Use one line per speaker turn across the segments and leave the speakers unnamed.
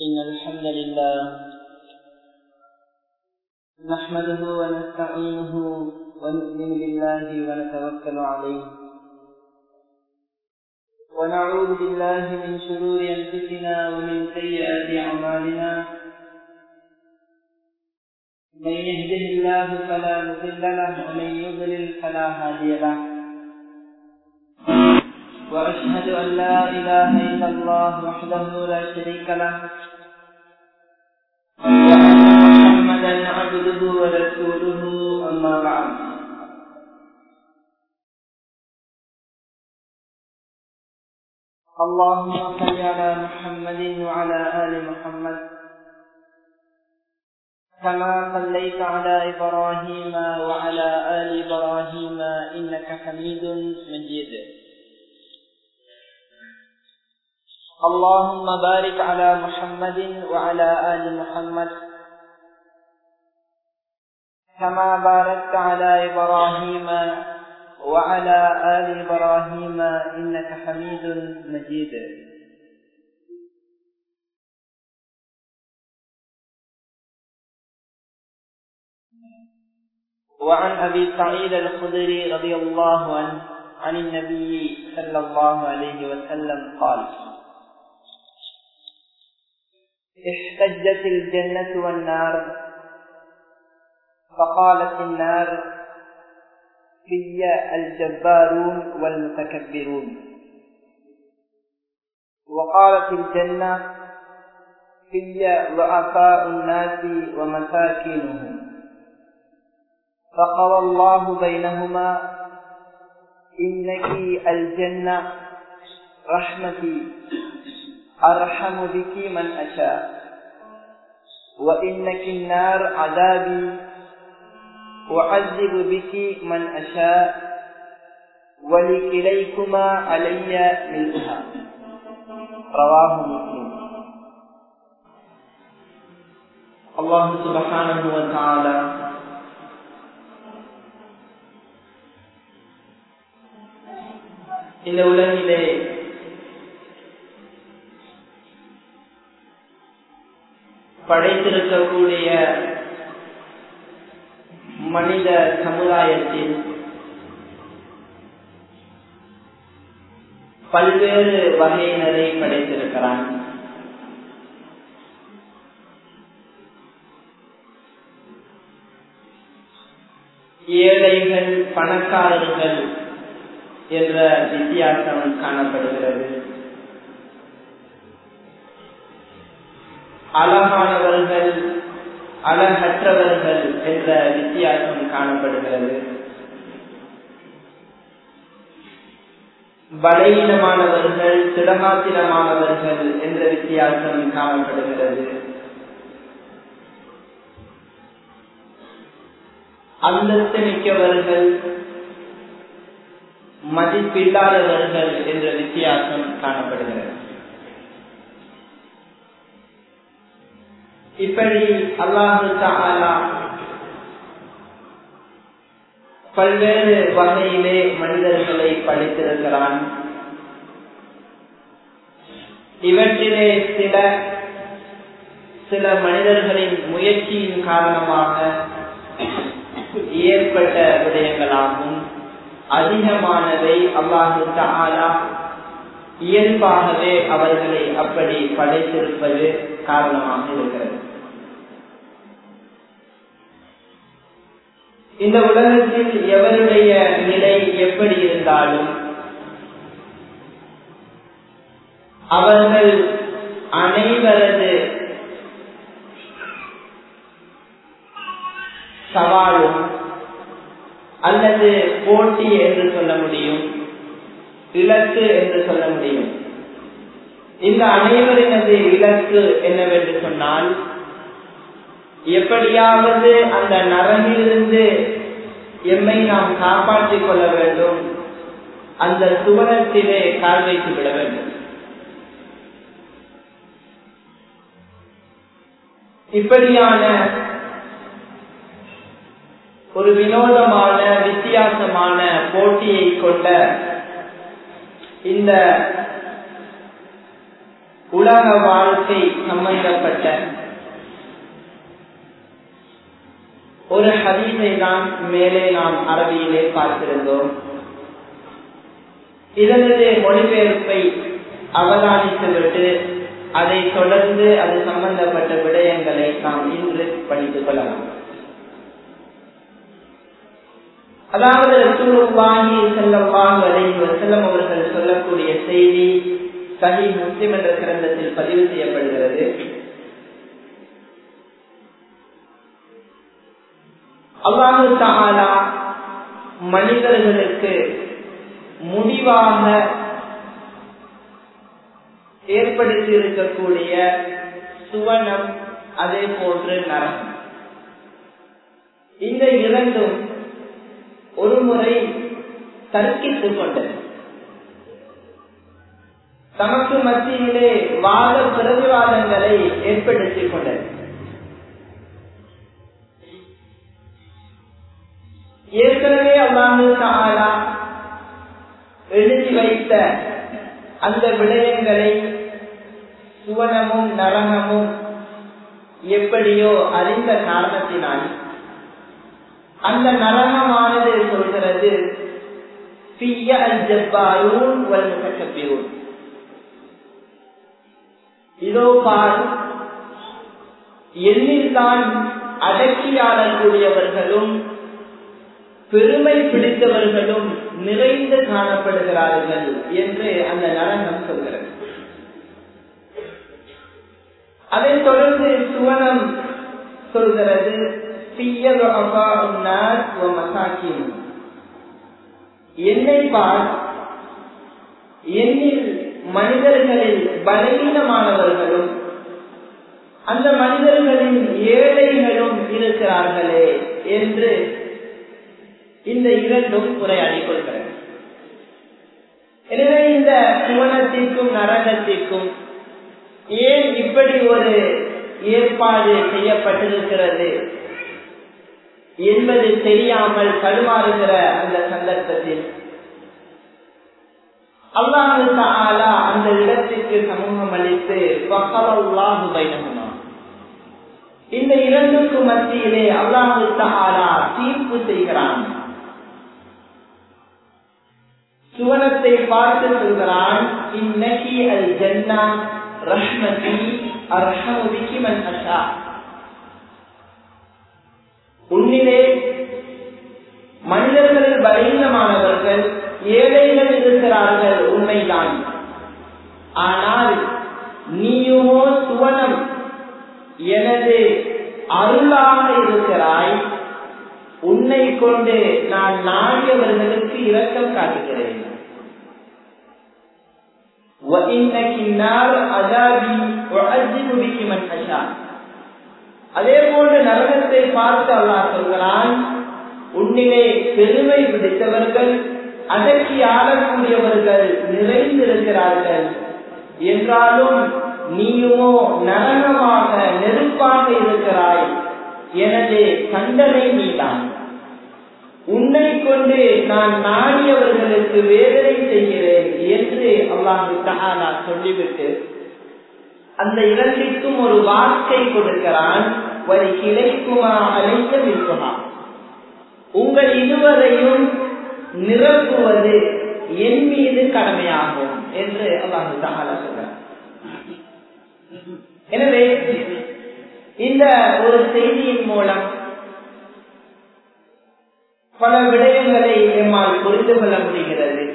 إن الحمد لله نحمده ونستعينه ونؤمن بالله ونتوكل عليه ونعوذ بالله من شرور أنفسنا ومن سيئات أعمالنا من يهده الله فلا مضل له ومن يضلل فلا هادي له وأشهد أن لا إله إلا الله وحده لا شريك له وأن محمدا عبده ورسوله أما بعد اللهم صل على محمد وعلى آل محمد كما صليت على إبراهيم وعلى آل إبراهيم إنك حميد مجيد اللهم بارك على محمد وعلى آل محمد كما باركت على إبراهيم وعلى آل إبراهيم إنك حميد مجيد وعن أبي سعيد الخدري رضي الله عنه عن النبي صلى الله عليه وسلم قال احتجت الجنة والنار فقالت النار في الجبارون والمتكبرون وقالت الجنة في ضعفاء الناس ومساكينهم فقضى الله بينهما إنك الجنة رحمتي أرحم بك من أشاء وإنك النار عذابي أعذب بك من أشاء ولكليكما علي ملؤها رواه مسلم الله سبحانه وتعالى இந்த உலகிலே படைத்திருக்கக்கூடிய மனித சமுதாயத்தில் பல்வேறு வகையினரை படைத்திருக்கிறான் ஏழைகள் பணக்காரர்கள் என்ற வித்தியாசம் காணப்படுகிறது அழகானவர்கள் அழகற்றவர்கள் என்ற வித்தியாசம் காணப்படுகிறது பலகீனமானவர்கள் திடமாத்திரமானவர்கள் என்ற வித்தியாசம் காணப்படுகிறது அந்தஸ்து மிக்கவர்கள் மதிப்பில்லாதவர்கள் என்ற வித்தியாசம் காணப்படுகிறது இப்படி அல்லாஹு தாலா பல்வேறு வகையிலே மனிதர்களை படைத்திருக்கிறான் இவற்றிலே சில சில மனிதர்களின் முயற்சியின் காரணமாக ஏற்பட்ட விடயங்களாகும் அதிகமானதை அல்லாஹு தாலா இயல்பாகவே அவர்களை அப்படி படைத்திருப்பது காரணமாக இருக்கிறது இந்த உலகத்தில் எவருடைய நிலை எப்படி இருந்தாலும் அவர்கள் அனைவரது சவாலும் அல்லது போட்டி என்று சொல்ல முடியும் இலக்கு என்று சொல்ல முடியும் இந்த அனைவரினது இலக்கு என்னவென்று சொன்னால் எப்படியாவது அந்த நரகிலிருந்து எம்மை நாம் காப்பாற்றிக் கொள்ள வேண்டும் அந்த சுவனத்திலே கால் வைத்து விட வேண்டும் இப்படியான ஒரு வினோதமான வித்தியாசமான போட்டியை கொண்ட இந்த உலக வாழ்க்கை சம்பந்தப்பட்ட ஒரு ஹதீஸை தான் மேலே நாம் அரபியிலே பார்த்திருந்தோம் இதனது மொழிபெயர்ப்பை அவதானித்துவிட்டு அதை தொடர்ந்து அது சம்பந்தப்பட்ட விடயங்களை நாம் இன்று படித்துக் கொள்ளலாம் அதாவது ரசூலுல்லாஹி ஸல்லல்லாஹு அலைஹி வஸல்லம் அவர்கள் சொல்லக்கூடிய செய்தி சஹி முஸ்லிம் என்ற கிரந்தத்தில் பதிவு செய்யப்படுகிறது அல்லாஹு தஆலா மனிதர்களுக்கு முடிவாக ஏற்படுத்தி இருக்கக்கூடிய சுவனம் அதே போன்று நரகம் இந்த இரண்டும் ஒரு முறை தர்க்கித்துக் கொண்டது தமக்கு மத்தியிலே வாத பிரதிவாதங்களை ஏற்படுத்திக் கொண்டது ஏற்கனவே அல்லாஹு தாலா எழுதி வைத்த அந்த விடயங்களை சுவனமும் நரகமும் எப்படியோ அறிந்த காரணத்தினால் அந்த நரகமானது சொல்கிறது இதோ பார் எண்ணில் தான் அடக்கியாளக்கூடியவர்களும் பெருமை பிடித்தவர்களும் நிறைந்து காணப்படுகிறார்கள் என்று அந்த நரகம் சொல்கிறது அதைத் தொடர்ந்து சுவனம் சொல்கிறது என்னை பார் என்னில் மனிதர்களில் பலவீனமானவர்களும் அந்த மனிதர்களின் ஏழைகளும் இருக்கிறார்களே என்று இந்த இரண்டும் உரையாடி கொள்கிறது எனவே இந்த சுவனத்திற்கும் நரகத்திற்கும் ஏன் இப்படி ஒரு ஏற்பாடு செய்யப்பட்டிருக்கிறது என்பது தெரியாமல் தடுமாறுகிற அந்த சந்தர்ப்பத்தில் அல்லாஹு தாலா அந்த இடத்திற்கு சமூகம் அளித்து பகவல்லாஹு பைனகுமா இந்த இரண்டுக்கு மத்தியிலே அல்லாஹு தாலா தீர்ப்பு செய்கிறான் சுவனத்தை பார்த்து சொல்கிறான் இன்னகி அல் ஜன்னா ரஹ்மதி அர்ஹமுபிகி மன் அஷா உன்னிலே மனிதர்களில் பலீனமானவர்கள் ஏழைகள் இருக்கிறார்கள் உண்மைதான் ஆனால் நீயுமோ சுவனம் எனது அருளாக இருக்கிறாய் உன்னை கொண்டு நான் நாடியவர்களுக்கு இரக்கம் காட்டுகிறேன் அதே போன்று நரகத்தை பார்த்து அல்லாஹ் சொல்கிறான் உன்னிலே பெருமை பிடித்தவர்கள் அதற்கு ஆளக்கூடியவர்கள் நிறைந்திருக்கிறார்கள் என்றாலும் நீயுமோ நரகமாக நெருப்பாக இருக்கிறாய் எனது தண்டனை நீதான் உன்னை கொண்டு நான் நாடியவர்களுக்கு வேதனை செய்கிறேன் என்று அல்லாஹு தஹாலா சொல்லிவிட்டு அந்த இரண்டிற்கும் ஒரு வாக்கை கொடுக்கிறான் வரி கிளைக்குமா அழைக்க நிற்குமா உங்கள் இருவரையும் நிரப்புவது என் மீது கடமையாகும் என்று அல்லாஹு தஹாலா சொல்றார் எனவே இந்த ஒரு செய்தியின் மூலம் பல விடயங்களை எம்மால் புரிந்து கொள்ள முடிகிறது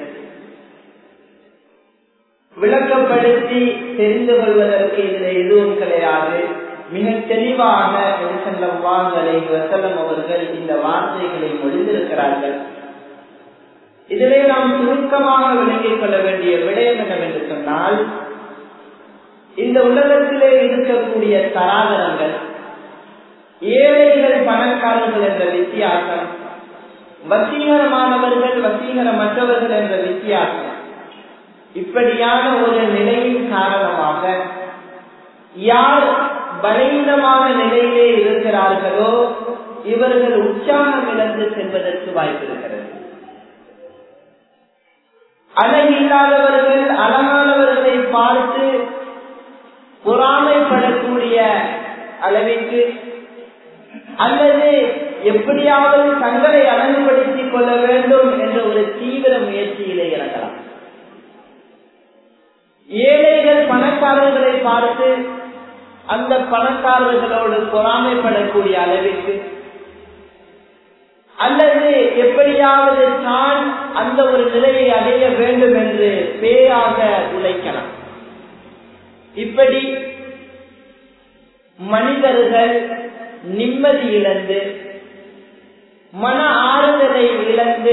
விளக்கப்படுத்தி தெரிந்து கொள்வதற்கு இதில் எதுவும் கிடையாது மிக தெளிவாக செல்லம் வாங்கலை வசலம் அவர்கள் இந்த வார்த்தைகளை மொழிந்திருக்கிறார்கள் இதிலே நாம் சுருக்கமாக விளங்கிக் கொள்ள வேண்டிய விடயம் என்னவென்று சொன்னால் இந்த உலகத்திலே இருக்கக்கூடிய தராதரங்கள் ஏழைகள் பணக்காரர்கள் என்ற வித்தியாசம் வசீகரமானவர்கள் வசீகரமற்றவர்கள் என்ற வித்தியாசம் இப்படியான ஒரு நிலையின் காரணமாக யார் பலவீனமான நிலையிலே இருக்கிறார்களோ இவர்கள் உற்சாகம் இழந்து செல்வதற்கு வாய்ப்பு இருக்கிறது அழகில்லாதவர்கள் அழகானவர்களை பார்த்து பொறாமைப்படக்கூடிய அளவிற்கு அல்லது எப்படியாவது தங்களை அழகுபடுத்திக் கொள்ள வேண்டும் என்ற ஒரு தீவிர முயற்சியிலே இறங்கலாம் ஏழைகள் பணக்காரர்களை பார்த்து அந்த பணக்காரர்களோடு பொறாமைப்படக்கூடிய அளவிற்கு அல்லது எப்படியாவது தான் அந்த ஒரு நிலையை அடைய வேண்டும் என்று பேயாக உழைக்கலாம் இப்படி மனிதர்கள் நிம்மதி இழந்து மன ஆறுதலை இழந்து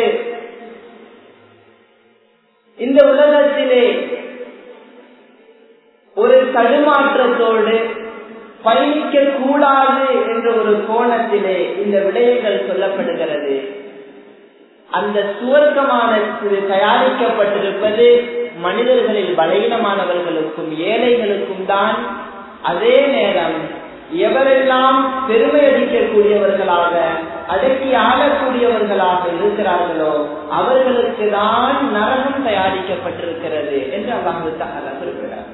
இந்த உலகத்திலே ஒரு தடுமாற்றத்தோடு பயணிக்க கூடாது என்ற ஒரு கோணத்திலே இந்த விடயங்கள் சொல்லப்படுகிறது அந்த சுவர்க்கமான தயாரிக்கப்பட்டிருப்பது மனிதர்களில் பலகீனமானவர்களுக்கும் ஏழைகளுக்கும் தான் அதே நேரம் எவரெல்லாம் பெருமை அடிக்கக்கூடியவர்களாக அடக்கி ஆளக்கூடியவர்களாக இருக்கிறார்களோ அவர்களுக்கு தான் நரகம் தயாரிக்கப்பட்டிருக்கிறது என்று அல்லாஹு தகவல குறிப்பிடார்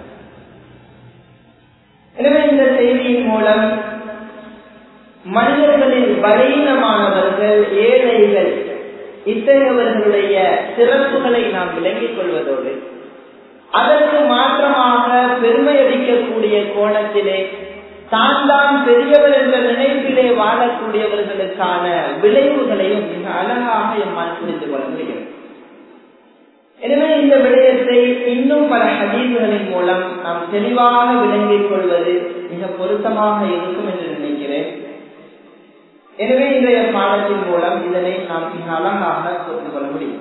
எனவே இந்த செய்தியின் மூலம் மனிதர்களில் பலீனமானவர்கள் ஏழைகள் இத்தகையவர்களுடைய சிறப்புகளை நாம் விளங்கிக் கொள்வதோடு அதற்கு மாற்றமாக பெருமை அடிக்கக்கூடிய கோணத்திலே தான் தான் பெரியவர் என்ற நினைப்பிலே வாழக்கூடியவர்களுக்கான விளைவுகளையும் மிக அழகாக எம்மால் புரிந்து கொள்ள முடியும் எனவே இந்த விடயத்தை இன்னும் பல ஹதீசுகளின் மூலம் நாம் தெளிவாக விளங்கிக் கொள்வது மிக பொருத்தமாக இருக்கும் என்று நினைக்கிறேன் எனவே இன்றைய பாடத்தின் மூலம் இதனை நாம் மிக அழகாக புரிந்து கொள்ள முடியும்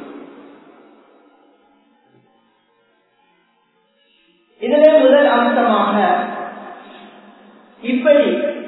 இதிலே முதல் அம்சமாக இப்படி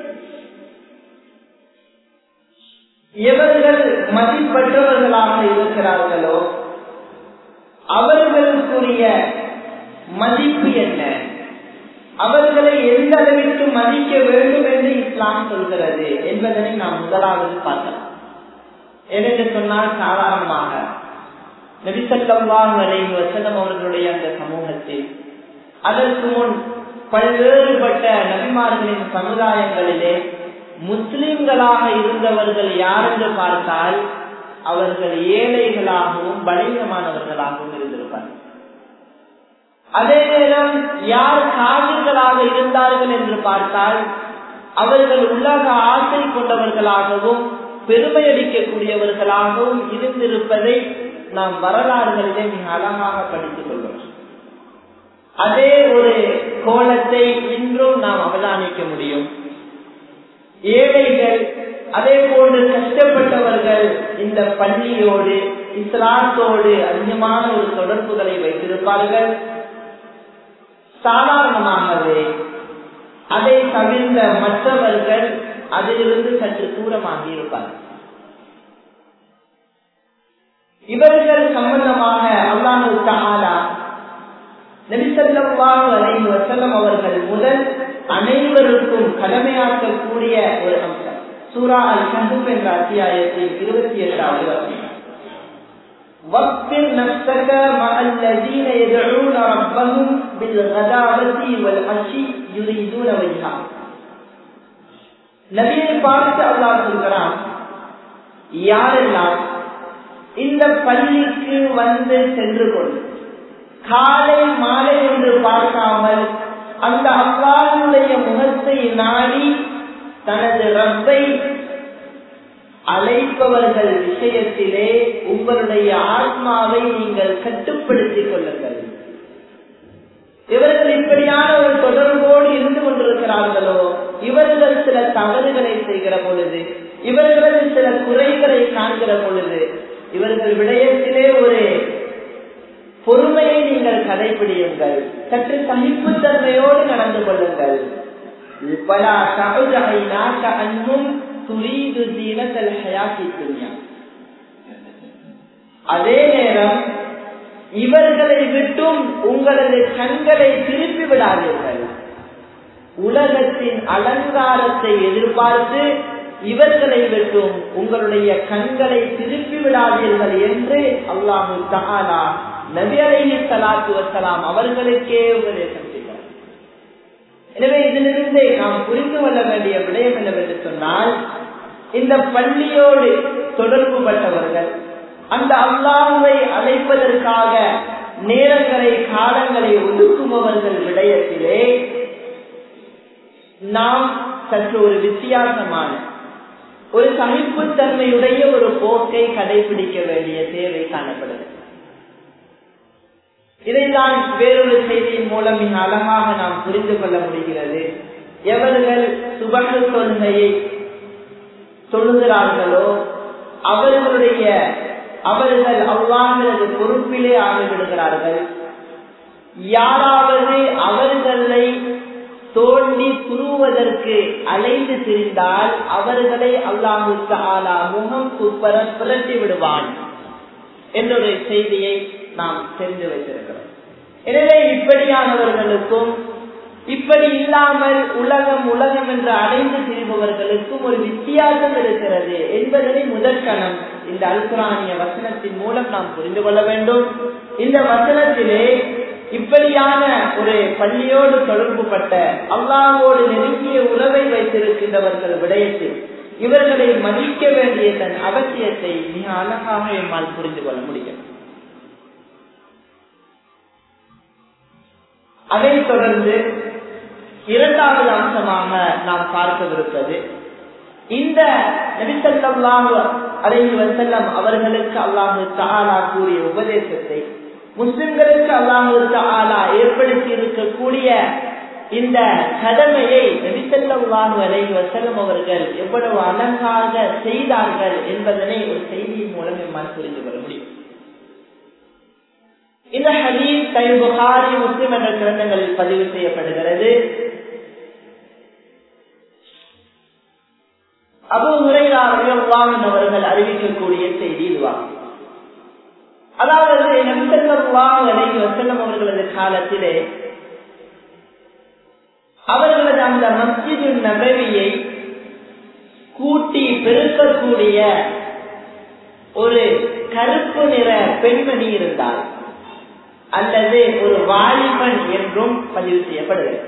எவர்கள் மதிப்பற்றவர்களாக இருக்கிறார்களோ அவர்களுக்குரிய மதிப்பு என்ன அவர்களை எந்த அளவிற்கு மதிக்க வேண்டும் என்று இஸ்லாம் சொல்கிறது என்பதனை நாம் முதலாவது பார்க்கலாம் எனக்கு சொன்னால் சாதாரணமாக நபிசல்லாம் வரை வசனம் அவர்களுடைய அந்த சமூகத்தில் அதற்கு முன் பல்வேறுபட்ட நபிமார்களின் சமுதாயங்களிலே முஸ்லிம்களாக இருந்தவர்கள் யார் என்று பார்த்தால் அவர்கள் ஏழைகளாகவும் பலவீனமானவர்களாகவும் இருந்திருப்பார்கள் அதே நேரம் யார் காவிர்களாக இருந்தார்கள் என்று பார்த்தால் அவர்கள் உலக ஆசை கொண்டவர்களாகவும் பெருமை அளிக்கக்கூடியவர்களாகவும் இருந்திருப்பதை நாம் வரலாறுகளிலே மிக அழகாக படித்துக் கொள்வோம் அதே ஒரு கோலத்தை இன்றும் நாம் அவதானிக்க முடியும் ஏழைகள் அதே போன்று கஷ்டப்பட்டவர்கள் இந்த பள்ளியோடு இஸ்லாத்தோடு அதிகமான ஒரு தொடர்புகளை வைத்திருப்பார்கள் சாதாரணமாகவே அதை தவிர்ந்த மற்றவர்கள் அதிலிருந்து சற்று தூரமாகி இருப்பார்கள் இவர்கள் சம்பந்தமாக அல்லாஹு தாலா நபிசல்லாஹு அலைஹி வசல்லம் அவர்கள் முதல் அனைவருக்கும் கடமையாக்கக்கூடிய ஒரு அம்சம் சூரா அல் கஹப் என்ற அத்தியாயத்தின் இருபத்தி எட்டாவது வசனம் واغفر نفسك مع الذين يدعون ربهم بالغداوة والعشي يريدون وجهه நபியை பார்த்து அல்லாஹ் சொல்கிறான் யாரெல்லாம் இந்த பள்ளிக்கு வந்து சென்று கொண்டு காலை மாலை என்று பார்க்காமல் அந்த அல்லாஹுடைய முகத்தை நாடி தனது ரப்பை அழைப்பவர்கள் விஷயத்திலே உங்களுடைய ஆத்மாவை நீங்கள் கட்டுப்படுத்திக் கொள்ளுங்கள் இவர்கள் இப்படியான ஒரு தொடர்போடு இருந்து கொண்டிருக்கிறார்களோ இவர்கள் சில தவறுகளை செய்கிற பொழுது இவர்கள் சில குறைகளை காண்கிற பொழுது இவர்கள் விடயத்திலே ஒரு பொறுமையை நீங்கள் கடைபிடியுங்கள் சற்று சகிப்புத்தன்மையோடு நடந்து கொள்ளுங்கள் பல சகுஜகை நாட்ட அன்பும் துரீது தீனத்தல் ஹயாத்தி துன்யா அதே நேரம் இவர்களை விட்டும் உங்களது கண்களை திருப்பி விடாதீர்கள் உலகத்தின் அலங்காரத்தை எதிர்பார்த்து இவர்களை விட்டும் உங்களுடைய கண்களை திருப்பி விடாதீர்கள் என்று அல்லாஹு தகாலா நபி அலைஹி சலாத்து வசலாம் அவர்களுக்கே உபதேசம் செய்தார் எனவே இதிலிருந்து நாம் புரிந்து கொள்ள வேண்டிய விடயம் என்னவென்று சொன்னால் இந்த பள்ளியோடு தொடர்பு பட்டவர்கள் அந்த அல்லாஹுவை அழைப்பதற்காக நேரங்களை காலங்களை ஒதுக்குபவர்கள் விடயத்திலே நாம் சற்று ஒரு வித்தியாசமான ஒரு சகிப்புத்தன்மையுடைய ஒரு போக்கை கடைபிடிக்க வேண்டிய தேவை காணப்படுகிறது இதைதான் வேறொரு செய்தியின் மூலம் மிக அழகாக நாம் புரிந்து கொள்ள முடிகிறது எவர்கள் சுபக கொள்கையை சொல்லுகிறார்களோ அவர்களுடைய அவர்கள் அவ்வாறு பொறுப்பிலே ஆகிவிடுகிறார்கள் யாராவது அவர்களை தோண்டி துருவதற்கு அலைந்து திரிந்தால் அவர்களை அல்லாஹு ஆலா முகம் குப்பர புரட்டி விடுவான் என்னுடைய செய்தியை நாம் தெரிந்து வைத்திருக்கிறோம் எனவே இப்படியானவர்களுக்கும் இப்படி இல்லாமல் உலகம் உலகம் என்று அடைந்து திரிபவர்களுக்கும் ஒரு வித்தியாசம் இருக்கிறது என்பதனை முதற்கணம் இந்த அல்குரானிய வசனத்தின் மூலம் நாம் புரிந்து கொள்ள வேண்டும் இந்த வசனத்திலே இப்படியான ஒரு பள்ளியோடு தொடர்பு பட்ட அல்லாவோடு நெருங்கிய உறவை வைத்திருக்கின்றவர்கள் விடயத்தில் இவர்களை மதிக்க வேண்டிய தன் அவசியத்தை மிக அழகாக எம்மால் புரிந்து கொள்ள முடியும் அதைத் தொடர்ந்து இரண்டாவது அம்சமாக நாம் பார்க்கவிருப்பது இந்த நபிசல்லாஹு அலைஹி வசல்லம் அவர்களுக்கு அல்லாஹு தாலா கூறிய உபதேசத்தை முஸ்லிம்களுக்கு அல்லாஹு தாலா ஏற்படுத்தி இருக்கக்கூடிய இந்த கடமையை நபிசல்லாஹு அலைஹி வசல்லம் அவர்கள் எவ்வளவு அழகாக செய்தார்கள் என்பதனை ஒரு செய்தியின் மூலம் எம்மால் புரிந்து கொள்ள முடியும் இந்த ஹதீஸ் கை புகாரி முஸ்லிம் என்ற கிரந்தங்களில் பதிவு செய்யப்படுகிறது அபு முறையாளர்கள் அவர்கள் அறிவிக்கக்கூடிய செய்தி இதுவாகும் அதாவது நபிசல்லாஹு அலைஹி வசல்லம் அவர்களது காலத்திலே அவர்களது அந்த மஸ்ஜிது நபவியை கூட்டி பெருக்கக்கூடிய ஒரு கருப்பு நிற பெண்மணி இருந்தார் அல்லது ஒரு வாலிபன் என்றும் பதிவு செய்யப்படுகிறது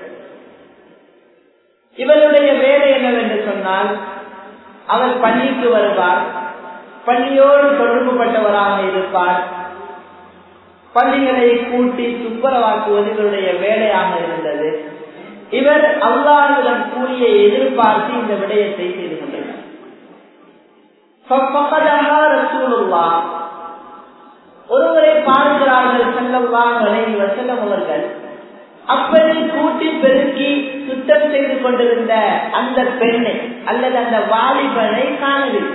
இவருடைய வேலை என்னவென்று சொன்னால் அவர் பள்ளிக்கு வருவார் பள்ளியோடு தொடர்பு பட்டவராக இருப்பார் பள்ளிகளை கூட்டி துப்புரவாக்குவது இவருடைய வேலையாக இருந்தது இவர் அல்லாஹிடம் கூலிய எதிர்பார்த்து இந்த விடயத்தை செய்து கொண்டிருந்தார் ஒருவரை பார்க்கிறார்கள் செல்லவான் வலையில் வசலம் அவர்கள் அப்படி கூட்டி பெருக்கி சுத்தம் செய்து கொண்டிருந்த அந்த பெண்ணை அல்லது அந்த வாலிபனை காணவில்லை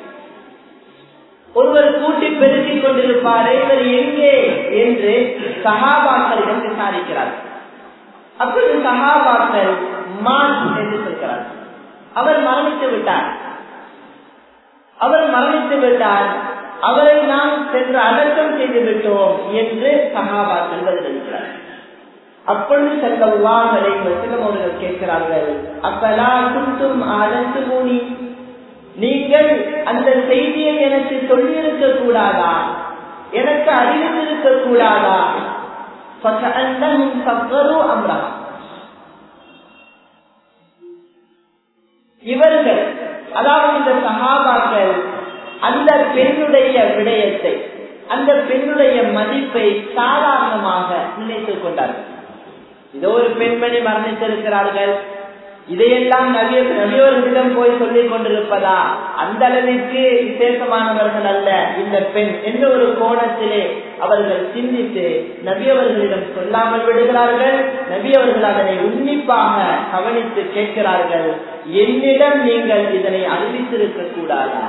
ஒருவர் கூட்டி பெருக்கிக் கொண்டிருப்பாரே இவர் எங்கே என்று சகாபாக்களிடம் விசாரிக்கிறார் அப்படி சகாபாக்கள் மான் என்று சொல்கிறார் அவர் மரணித்து விட்டார் அவர் மரணித்து விட்டார் அவரை நாம் சென்று அடக்கம் செய்து விட்டோம் என்று சகாபாக்கள் பதிலளிக்கிறார் அப்பொழுது செல்லவாங்களை வசலம் அவர்கள் கேட்கிறார்கள் அப்பலா குண்டும் ஆனந்து மூனி நீங்கள் அந்த செய்தியை எனக்கு சொல்லியிருக்க கூடாதா எனக்கு அறிவித்திருக்க கூடாதா அம்ரா இவர்கள் அதாவது இந்த சகாபாக்கள் அந்த பெண்ணுடைய விடயத்தை அந்த பெண்ணுடைய மதிப்பை சாதாரணமாக நினைத்துக் கொண்டார்கள் இதோ ஒரு பெண்மணி மரணித்திருக்கிறார்கள் இதையெல்லாம் நவிய நவியவர்களிடம் போய் சொல்லிக் கொண்டிருப்பதா அந்த அளவிற்கு விசேஷமானவர்கள் அல்ல இந்த பெண் என்ற ஒரு கோணத்திலே அவர்கள் சிந்தித்து நபியவர்களிடம் சொல்லாமல் விடுகிறார்கள் நபியவர்கள் அதனை உன்னிப்பாக கவனித்து கேட்கிறார்கள் என்னிடம் நீங்கள் இதனை அறிவித்திருக்க கூடாதா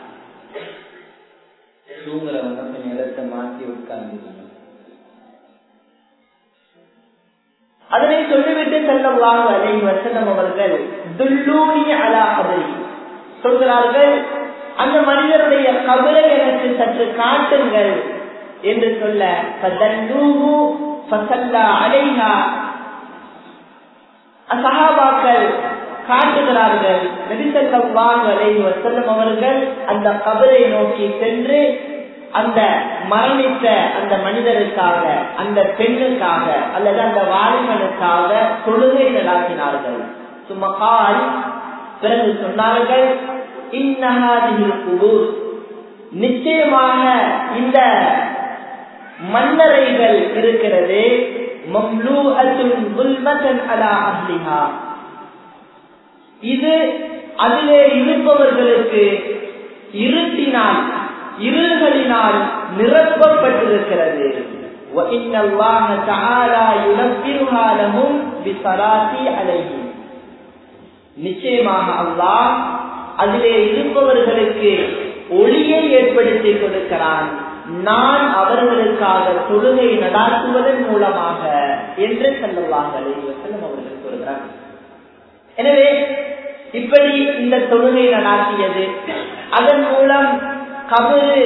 தூங்குறவங்க கொஞ்சம் இடத்தை மாற்றி உட்கார்ந்து அதனை சொல்லிவிட்டு செல்லவாக அலை வசனம் அவர்கள் துல்லூனி அலா கபரி சொல்கிறார்கள் அந்த மனிதருடைய கபரை எனக்கு சற்று காட்டுங்கள் என்று சொல்ல அலைஹா சகாபாக்கள் காட்டுகிறார்கள் நபிசல்லாஹு அலைஹி வசல்லம் அவர்கள் அந்த கபரை நோக்கி சென்று அந்த மரணித்த அந்த மனிதருக்காக அந்த பெண்ணுக்காக அல்லது அந்த வாலிபனுக்காக தொழுகை நடாத்தினார்கள் சுமகால் பிறகு சொன்னார்கள் இன்னஹாதில் நிச்சயமாக இந்த மன்னரைகள் இருக்கிறது இது அதிலே இருப்பவர்களுக்கு இருட்டினால் இருள்களினால் நிரப்பப்பட்டிருக்கிறது நிச்சயமாக அல்லாஹ் அதிலே இருப்பவர்களுக்கு ஒளியை ஏற்படுத்தி கொடுக்கிறான் நான் அவர்களுக்காக தொழுகை நடாத்துவதன் மூலமாக என்று செல்லவாங்களே அவர்கள் கூறுகிறார் எனவே இப்படி இந்த தொழுகை நடாத்தியது அதன் மூலம் கபரு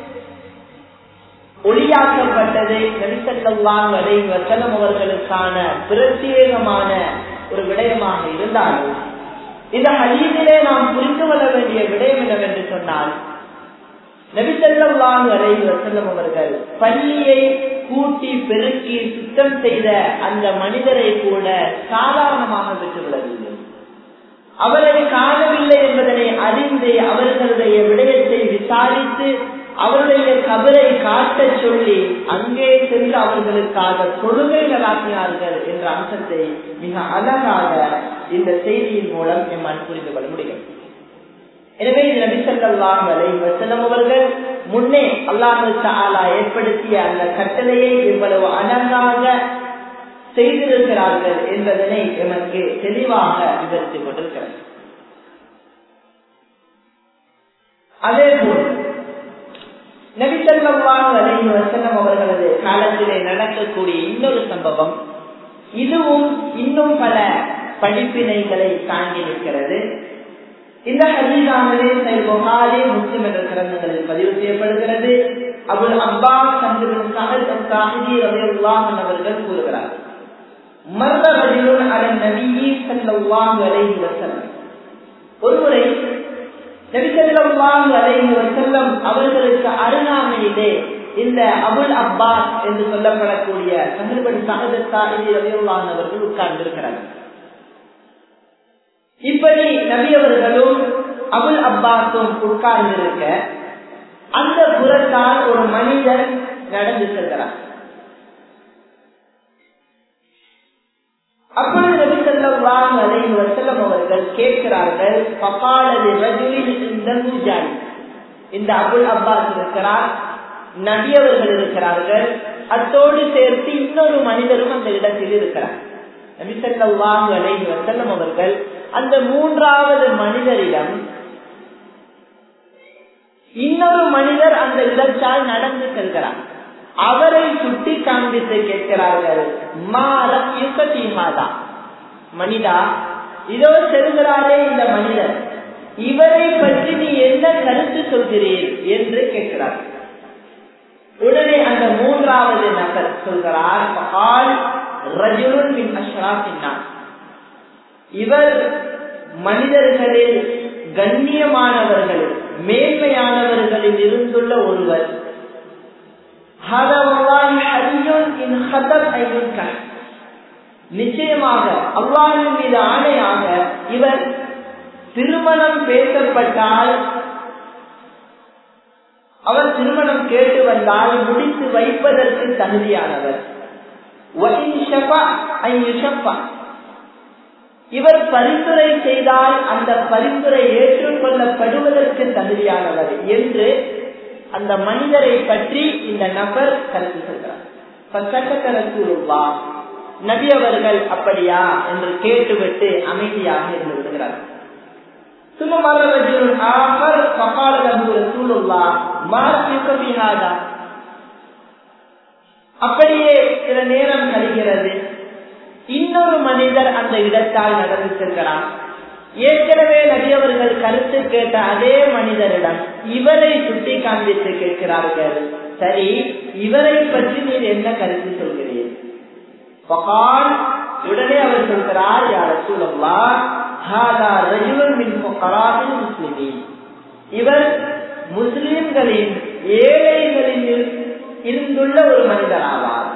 ஒளியாக்கப்பட்டது நபிசல்லாங் வரை வசனம் அவர்களுக்கான பிரத்யேகமான ஒரு விடயமாக இருந்தாலும் இந்த ஹதீஸிலே நாம் புரிந்து கொள்ள வேண்டிய விடயம் என்னவென்று சொன்னால் நபிசல்லாங் வரை வசல்லம் அவர்கள் பள்ளியை கூட்டி பெருக்கி சுத்தம் செய்த அந்த மனிதரை கூட சாதாரணமாக விட்டுவிடவில்லை அவரை காணவில்லை என்பதனை அறிந்து அவர்களுடைய விடயத்தை விசாரித்து அவருடைய கபரை காட்ட சொல்லி அங்கே சென்று அவர்களுக்காக தொழுகை நடாத்தினார்கள் என்ற அம்சத்தை மிக அழகாக இந்த செய்தியின் மூலம் எம்மால் புரிந்து கொள்ள முடியும் எனவே இது நபிசல்லாம் வரை வசனம் அவர்கள் முன்னே அல்லாஹு தாலா ஏற்படுத்திய அந்த கட்டளையை இவ்வளவு அழகாக செய்திருக்கிறார்கள் என்பதனை எமக்கு தெளிவாக விவரித்துக் கொண்டிருக்கிறது அதே போல் நபிசல்லாம் அலைஹி வசனம் அவர்களது காலத்திலே நடக்கக்கூடிய இன்னொரு சம்பவம் இதுவும் இன்னும் பல படிப்பினைகளை தாங்கி நிற்கிறது இந்த ஹதீஸானது சை புகாரி முஸ்லிம் என்ற கிரந்தங்களில் பதிவு செய்யப்படுகிறது அபுல் அப்பாஸ் சந்திரன் சாஹிதி ரவியுல்லாஹ் அவர்கள் கூறுகிறார் மர்த ரஜுலுன் அலன் நபியி ஸல்லல்லாஹு அலைஹி வஸல்லம் ஒருமுறை நபி ஸல்லல்லாஹு அலைஹி வஸல்லம் அவர்களுக்கு அருகாமையிலே இந்த அபுல் அப்பாஸ் என்று சொல்லப்படக்கூடிய சஹர்பன் சஹதத் சாஹிதி ரலியல்லாஹு அவர்கள் உட்கார்ந்திருக்கிறார்கள் இப்படி நபி அவர்களும் அபுல் அப்பாஸும் உட்கார்ந்திருக்க அந்த புறத்தால் ஒரு மனிதன் நடந்து செல்கிறார் அப்பொழுது நபி ஸல்லல்லாஹு அலைஹி வஸல்லம் அவர்கள் கேட்கிறார்கள் ஃபகாலதி ரஜுலின் இந்த முஜாஹித் இந்த அபுல் அப்பாஸ் இருக்கிறார் நபி அவர்கள் இருக்கிறார்கள் அத்தோடு சேர்த்து இன்னொரு மனிதரும் அந்த இடத்தில் இருக்கிறார் நபி ஸல்லல்லாஹு அலைஹி வஸல்லம் அவர்கள் அந்த மூன்றாவது மனிதரிடம் இன்னொரு மனிதர் அந்த இடத்தால் நடந்து செல்கிறார் அவரை சுட்டி காண்பித்து கேட்கிறார்கள் மனிதா இதோ செல்கிறாரே இந்த மனிதர் இவரை பற்றி நீ என்ன கருத்து சொல்கிறீர் என்று கேட்கிறார் உடனே அந்த மூன்றாவது நபர் சொல்கிறார் இவர் மனிதர்களில் கண்ணியமானவர்கள் மேன்மையானவர்களில் இருந்துள்ள ஒருவர் நிச்சயமாக அல்லாஹின் மீது ஆணையாக இவர் திருமணம் பேசப்பட்டால் அவர் திருமணம் கேட்டு வந்தால் முடித்து வைப்பதற்கு தகுதியானவர் இவர் பரிந்துரை செய்தால் அந்த பரிந்துரை ஏற்றுக்கொள்ளப்படுவதற்கு தகுதியானவர் என்று அந்த மனிதரை பற்றி இந்த நபர் கருத்து சொல்கிறார் நபி அவர்கள் அப்படியா என்று கேட்டுவிட்டு அமைதியாக இருந்து விடுகிறார் ثم مر رجل آخر فقال له رسول الله ما رأيك في هذا அப்படியே சில நேரம் கழிகிறது இன்னொரு மனிதர் அந்த இடத்தால் நடந்து செல்கிறார் ஏற்கனவே நபியவர்கள் கருத்து கேட்ட அதே மனிதரிடம் இவரை சுட்டி காண்பித்து கேட்கிறார்கள் சரி இவரை பற்றி நீர் என்ன கருத்து சொல்கிறீர் உடனே அவர் சொல்கிறார் யார் சூழல்லா இவர் முஸ்லிம்களின் ஏழைகளில் இருந்துள்ள ஒரு மனிதர் ஆவார்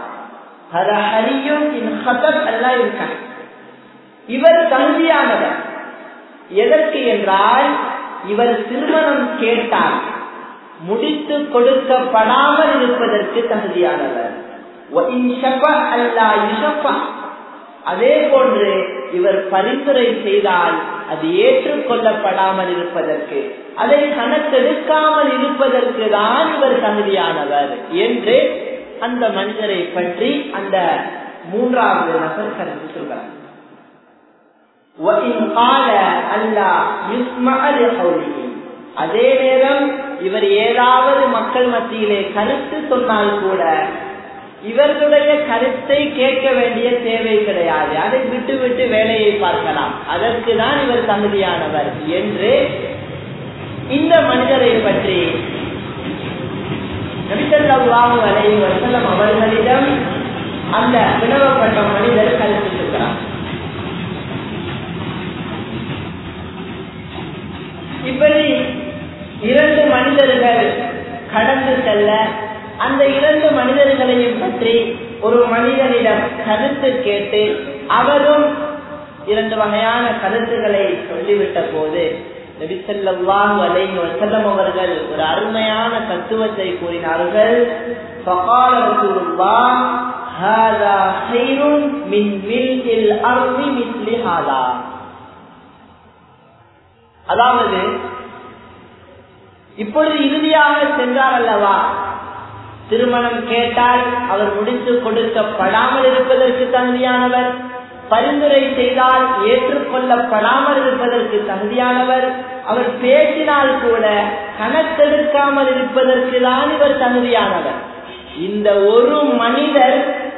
இவர் தகுதியானவர் எதற்கு என்றால் இவர் திருமணம் கேட்டால் முடித்து கொடுக்கப்படாமல் இருப்பதற்கு தகுதியானவர் அதே போன்று இவர் பரிந்துரை செய்தால் அது ஏற்றுக்கொள்ளப்படாமல் இருப்பதற்கு அதை கணக்கெடுக்காமல் இருப்பதற்கு தான் இவர் தகுதியானவர் என்று அந்த மனிதரை பற்றி அந்த மூன்றாவது நபர் கருத்து சொல்கிறார் அதே நேரம் இவர் ஏதாவது மக்கள் மத்தியிலே கருத்து சொன்னால் கூட இவர்களுடைய கருத்தை கேட்க வேண்டிய தேவை கிடையாது அதை விட்டு விட்டு வேலையை பார்க்கலாம் அதற்கு தான் இவர் தகுதியானவர் என்று இந்த மனிதரை பற்றி நபிசல்லாஹு அலை வசலம் அவர்களிடம் அந்த வினவப்பட்ட மனிதர் கருத்து சொல்கிறார் இப்படி இரண்டு மனிதர்கள் கடந்து செல்ல அந்த இரண்டு மனிதர்களையும் பற்றி ஒரு மனிதனிடம் கருத்து கேட்டு அவரும் இரண்டு வகையான கருத்துக்களை சொல்லிவிட்ட போது நபிசல்லாஹு அலைஹி வசல்லம் அவர்கள் ஒரு அருமையான தத்துவத்தை கூறினார்கள் فقال رسول الله هذا خير من ملء الارض مثل هذا அதாவது இப்பொழுது இறுதியாக சென்றார் அல்லவா திருமணம் கேட்டால் அவர் முடித்து கொடுக்கப்படாமல் இருப்பதற்கு தகுதியானவர் பரிந்துரை செய்தால் ஏற்றுக்கொள்ளப்படாமல் இருப்பதற்கு தகுதியானவர் அவர் பேசினால் கூட கணக்கெடுக்காமல் இருப்பதற்கு தான் இவர் தகுதியானவர் இந்த ஒரு மனிதர்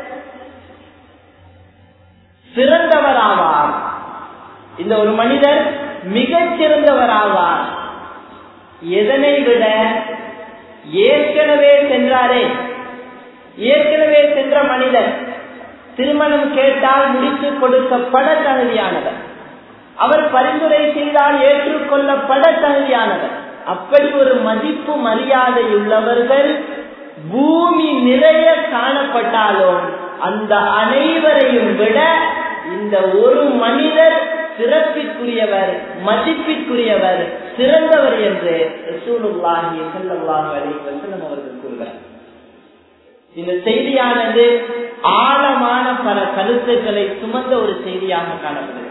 சிறந்தவராவார் இந்த ஒரு மனிதர் மிகச் சிறந்தவராவார் எதனை விட ஏற்கனவே சென்றாரே ஏற்கனவே சென்ற மனிதர் திருமணம் கேட்டால் முடித்து கொடுக்கப்பட தகுதியானவர் அவர் பரிந்துரை செய்தால் ஏற்றுக்கொள்ளப்பட தகுதியானவர் அப்படி ஒரு மதிப்பு மரியாதை உள்ளவர்கள் பூமி நிறைய காணப்பட்டாலும் அந்த அனைவரையும் விட இந்த ஒரு மனிதர் சிறப்பிற்குரியவர் மதிப்பிற்குரியவர் சிறந்தவர் என்று ரசூலுல்லாஹி ஸல்லல்லாஹு அலைஹி வஸல்லம் அவர்கள் கூறுகிறார் இந்த செய்தியானது ஆழமான பல கருத்துக்களை சுமந்த ஒரு செய்தியாக காணப்படுகிறது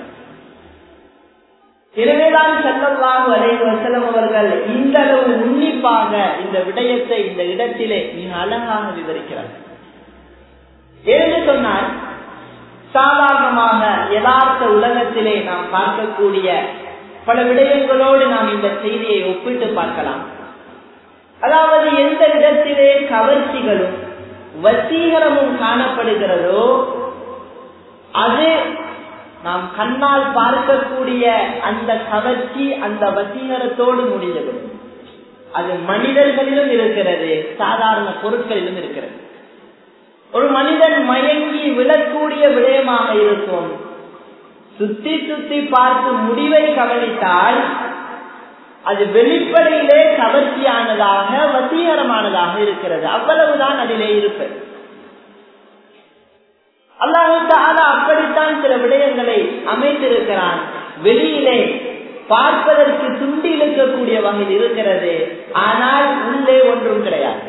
எனவேதான் செல்லவாக அலைஹி வஸல்லம் அவர்கள் இந்த அளவு உன்னிப்பாக இந்த விடயத்தை இந்த இடத்திலே மிக அழகாக விவரிக்கிறார் என்று சொன்னால் சாதாரணமாக யதார்த்த உலகத்திலே நாம் பார்க்கக்கூடிய பல விடயங்களோடு நாம் இந்த செய்தியை ஒப்பிட்டு பார்க்கலாம் அதாவது எந்த இடத்திலே கவர்ச்சிகளும் வசீகரமும் காணப்படுகிறதோ அது நாம் கண்ணால் பார்க்கக்கூடிய அந்த கவர்ச்சி அந்த வசீகரத்தோடு முடிந்துவிடும் அது மனிதர்களிலும் இருக்கிறது சாதாரண பொருட்களிலும் இருக்கிறது ஒரு மனிதன் மயங்கி விழக்கூடிய விடயமாக இருக்கும் சுத்தி சுத்தி பார்த்து முடிவை கவனித்தால் அது வெளிப்படையிலே கவர்ச்சியானதாக வசீகரமானதாக இருக்கிறது அவ்வளவுதான் அதிலே இருப்பது அல்லாஹால அப்படித்தான் சில விடயங்களை அமைத்திருக்கிறான் வெளியிலே பார்ப்பதற்கு துண்டி இழுக்கக்கூடிய வகையில் இருக்கிறது ஆனால் உள்ளே ஒன்றும் கிடையாது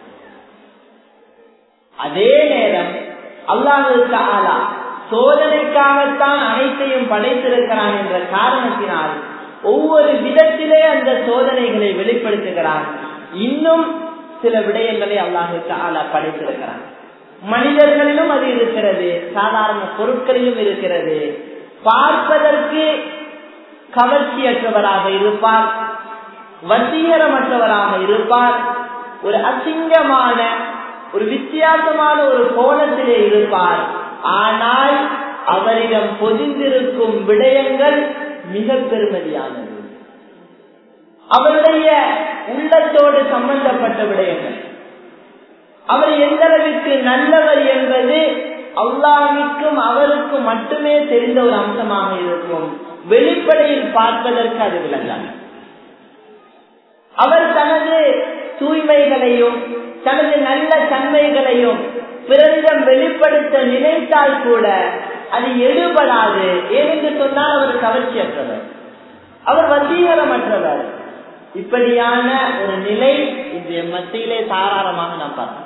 அதே நேரம் அல்லாஹுக்கு ஆலா சோதனைக்காகத்தான் அனைத்தையும் படைத்திருக்கிறான் என்ற காரணத்தினால் ஒவ்வொரு விதத்திலே அந்த சோதனைகளை வெளிப்படுத்துகிறான் இன்னும் சில விடயங்களை அல்லாஹுக்கு ஆலா படைத்திருக்கிறான் மனிதர்களிலும் அது இருக்கிறது சாதாரண பொருட்களிலும் இருக்கிறது பார்ப்பதற்கு கவர்ச்சியற்றவராக இருப்பார் வசீகரமற்றவராக இருப்பார் ஒரு அசிங்கமான ஒரு வித்தியாசமான ஒரு கோணத்திலே இருப்பார் ஆனால் அவரிடம் பொதிந்திருக்கும் விடயங்கள் மிக பெருமதியானது அவருடைய உள்ளத்தோடு சம்பந்தப்பட்ட விடயங்கள் அவர் எந்த அளவிற்கு நல்லவர் என்பது அல்லாவிற்கும் அவருக்கும் மட்டுமே தெரிந்த ஒரு அம்சமாக இருக்கும் வெளிப்படையில் பார்ப்பதற்கு அது விளங்காது அவர் தனது தூய்மைகளையும் தனது நல்ல தன்மைகளையும் பிறரிடம் வெளிப்படுத்த நினைத்தால் கூட அது எடுபடாது ஏனென்று சொன்னால் அவர் கவர்ச்சியற்றவர் அவர் வசீகரமற்றவர் இப்படியான ஒரு நிலை இன்றைய மத்தியிலே தாராளமாக நாம் பார்க்கிறோம்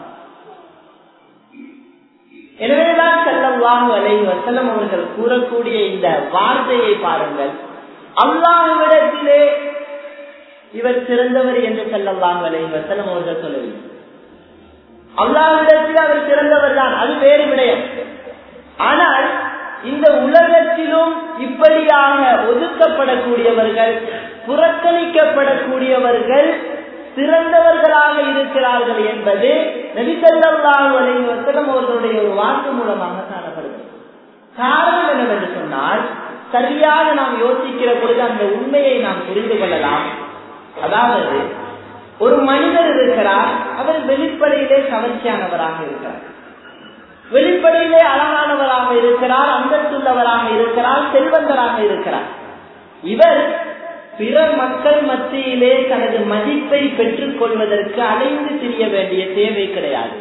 எனவேதான் செல்லவாங்க அலை வசலம் அவர்கள் கூறக்கூடிய இந்த வார்த்தையை பாருங்கள் அல்லாஹ்விடத்திலே இவர் சிறந்தவர் என்று செல்லவாங்க அலை வசலம் அவர்கள் சொல்லவில்லை அல்லாஹ்விடத்தில் அவர் சிறந்தவர் தான் அது வேறு விடயம் ஆனால் இந்த உலகத்திலும் இப்படியாக ஒதுக்கப்படக்கூடியவர்கள் புறக்கணிக்கப்படக்கூடியவர்கள் சிறந்தவர்களாக இருக்கிறார்கள் என்பது நபிசல்லாஹு அலைஹி வஸல்லம் அவர்களுடைய ஒரு வாக்கு மூலமாக காணப்படுகிறது காரணம் என்னவென்று சொன்னால் சரியாக நாம் யோசிக்கிற பொழுது அந்த உண்மையை நாம் புரிந்து கொள்ளலாம் அதாவது ஒரு மனிதர் இருக்கிறார் அவர் வெளிப்படையிலே கவர்ச்சியானவராக இருக்கிறார் வெளிப்படையிலே அழகானவராக இருக்கிறார் அந்தஸ்துள்ளவராக இருக்கிறார் செல்வந்தராக இருக்கிறார் இவர் பிற மக்கள் மத்தியிலே தனது மதிப்பை பெற்றுக் கொள்வதற்கு அலைந்து திரிய வேண்டிய தேவை கிடையாது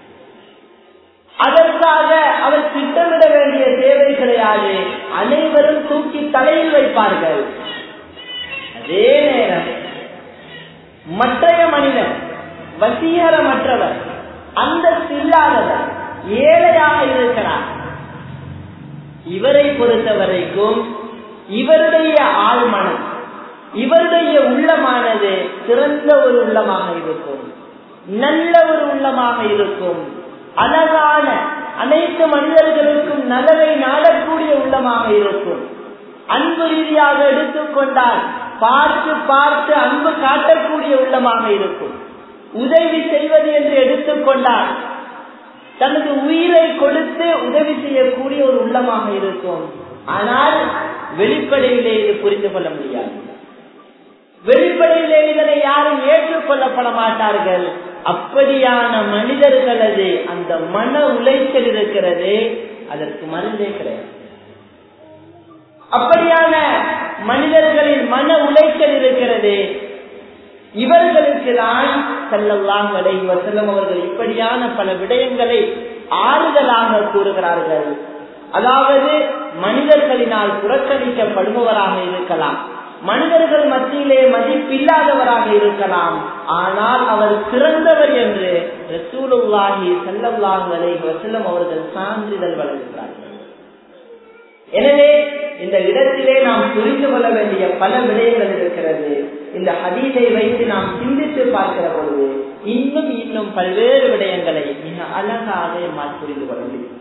அதற்காக அவர் திட்டமிட வேண்டிய தேவை கிடையாது அனைவரும் தூக்கி தலையில் வைப்பார்கள் அதே நேரம் மற்றைய மனிதன் வசீகரமற்றவர் அந்தஸ்து இல்லாதவர் ஏழையாக இருக்கிறார் இவரை பொறுத்த வரைக்கும் இவருடைய ஆழ்மனம் இவருடைய உள்ளமானது சிறந்த ஒரு உள்ளமாக இருக்கும் நல்ல ஒரு உள்ளமாக இருக்கும் அழகான அனைத்து மனிதர்களுக்கும் நலவை நாடக்கூடிய உள்ளமாக இருக்கும் அன்பு ரீதியாக எடுத்துக்கொண்டால் பார்த்து பார்த்து அன்பு காட்டக்கூடிய உள்ளமாக இருக்கும் உதவி செய்வது என்று எடுத்துக்கொண்டால் தனது உயிரை கொடுத்து உதவி செய்யக்கூடிய ஒரு உள்ளமாக இருக்கும் ஆனால் வெளிப்படையிலே இது புரிந்து கொள்ள முடியாது வெளிப்படையிலே இதனை யாரும் ஏற்றுக்கொள்ளப்பட மாட்டார்கள் அப்படியான மனிதர்களது அந்த மன உளைச்சல் இருக்கிறது அதற்கு மருந்தே கிடையாது அப்படியான மனிதர்களின் மன உளைச்சல் இருக்கிறது இவர்களுக்கு தான் செல்லலாம் வலை வசல்லம் அவர்கள் இப்படியான பல விடயங்களை ஆறுதலாக கூறுகிறார்கள் அதாவது மனிதர்களினால் புறக்கணிக்கப்படுபவராக இருக்கலாம் மனிதர்கள் மத்தியிலே மதிப்பில்லாதவராக இருக்கலாம் ஆனால் அவர் சிறந்தவர் என்று ரசூலுல்லாஹி செல்லல்லாஹ் வலை வசல்லம் அவர்கள் சான்றிதழ் வழங்குகிறார்கள் எனவே இந்த இடத்திலே நாம் புரிந்து கொள்ள வேண்டிய பல விடயங்கள் இருக்கிறது இந்த ஹதீஸை வைத்து நாம் சிந்தித்து பார்க்கிற பொழுது இன்னும் இன்னும் பல்வேறு விடயங்களை மிக அழகாக எம்மால் புரிந்து கொள்ள முடியும்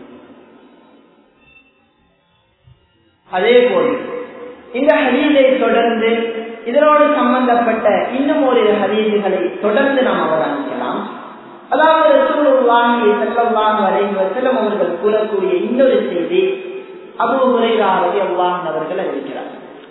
அதே போல் இந்த ஹதீஸை தொடர்ந்து இதனோடு சம்பந்தப்பட்ட இன்னும் ஒரு ஹதீசுகளை தொடர்ந்து நாம் அவதானிக்கலாம் அதாவது ரசூலுல்லாஹி ஸல்லல்லாஹு அலைஹி வஸல்லம் அவர்கள் கூறக்கூடிய இன்னொரு செய்தி அபு ஹுரைரா ரலியல்லாஹு அவர்கள் அறிவிக்கிறார்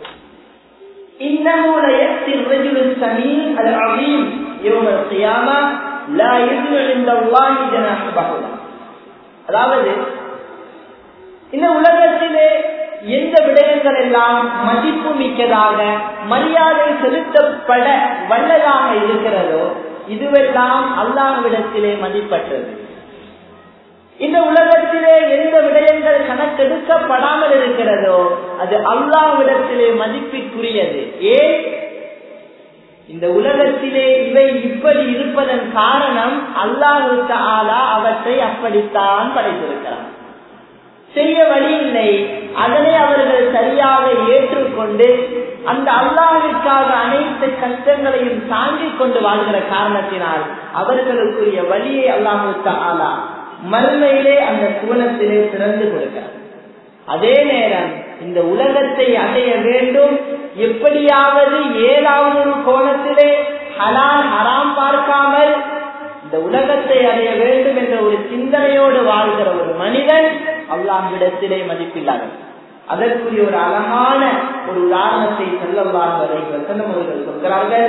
إنه ليأتي الرجل السمين العظيم يوم القيامة لا يزن عند الله جناح بعوضة அதாவது இந்த உலகத்திலே எந்த விடயங்கள் எல்லாம் மதிப்பு மிக்கதாக மரியாதை செலுத்தப்பட வல்லதாக இருக்கிறதோ இதுவெல்லாம் அல்லாஹ்விடத்திலே மதிப்பற்றது இந்த உலகத்திலே எந்த விடயங்கள் கணக்கெடுக்கப்படாமல் இருக்கிறதோ அது அல்லாவிடத்திலே மதிப்பிற்குரியது ஏன் இந்த உலகத்திலே இவை இப்படி இருப்பதன் காரணம் அல்லாஹுக்கு ஆளா அவற்றை அப்படித்தான் படைத்திருக்கிறார் செய்ய வழி இல்லை அதனை அவர்கள் சரியாக ஏற்றுக்கொண்டு அந்த அல்லாவிற்காக அனைத்து கஷ்டங்களையும் தாங்கிக் கொண்டு வாழ்கிற காரணத்தினால் அவர்களுக்குரிய வழியை அல்லாஹுக்கு ஆளா மறுமையிலே அந்த சுவனத்திலே திறந்து கொடுக்கிறார் அதே நேரம் இந்த உலகத்தை அடைய வேண்டும் எப்படியாவது ஏதாவது ஒரு கோணத்திலே ஹலால் ஹராம் பார்க்காமல் இந்த உலகத்தை அடைய வேண்டும் என்ற ஒரு சிந்தனையோடு வாழ்கிற ஒரு மனிதன் அல்லாஹ்விடத்திலே மதிப்பில்லாதவர் அதற்குரிய ஒரு அழகான ஒரு உதாரணத்தை செல்லவார் வரை வசனம் அவர்கள் சொல்கிறார்கள்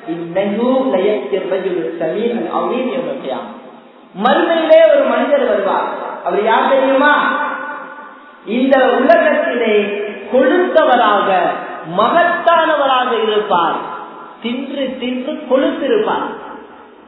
இந்நூல் மறுமையிலே ஒரு மனிதர் வருவார் அவர் யார் தெரியுமா இந்த உலகத்திலே கொழுத்தவராக மகத்தானவராக இருப்பார் தின்று தின்று கொழுத்திருப்பார்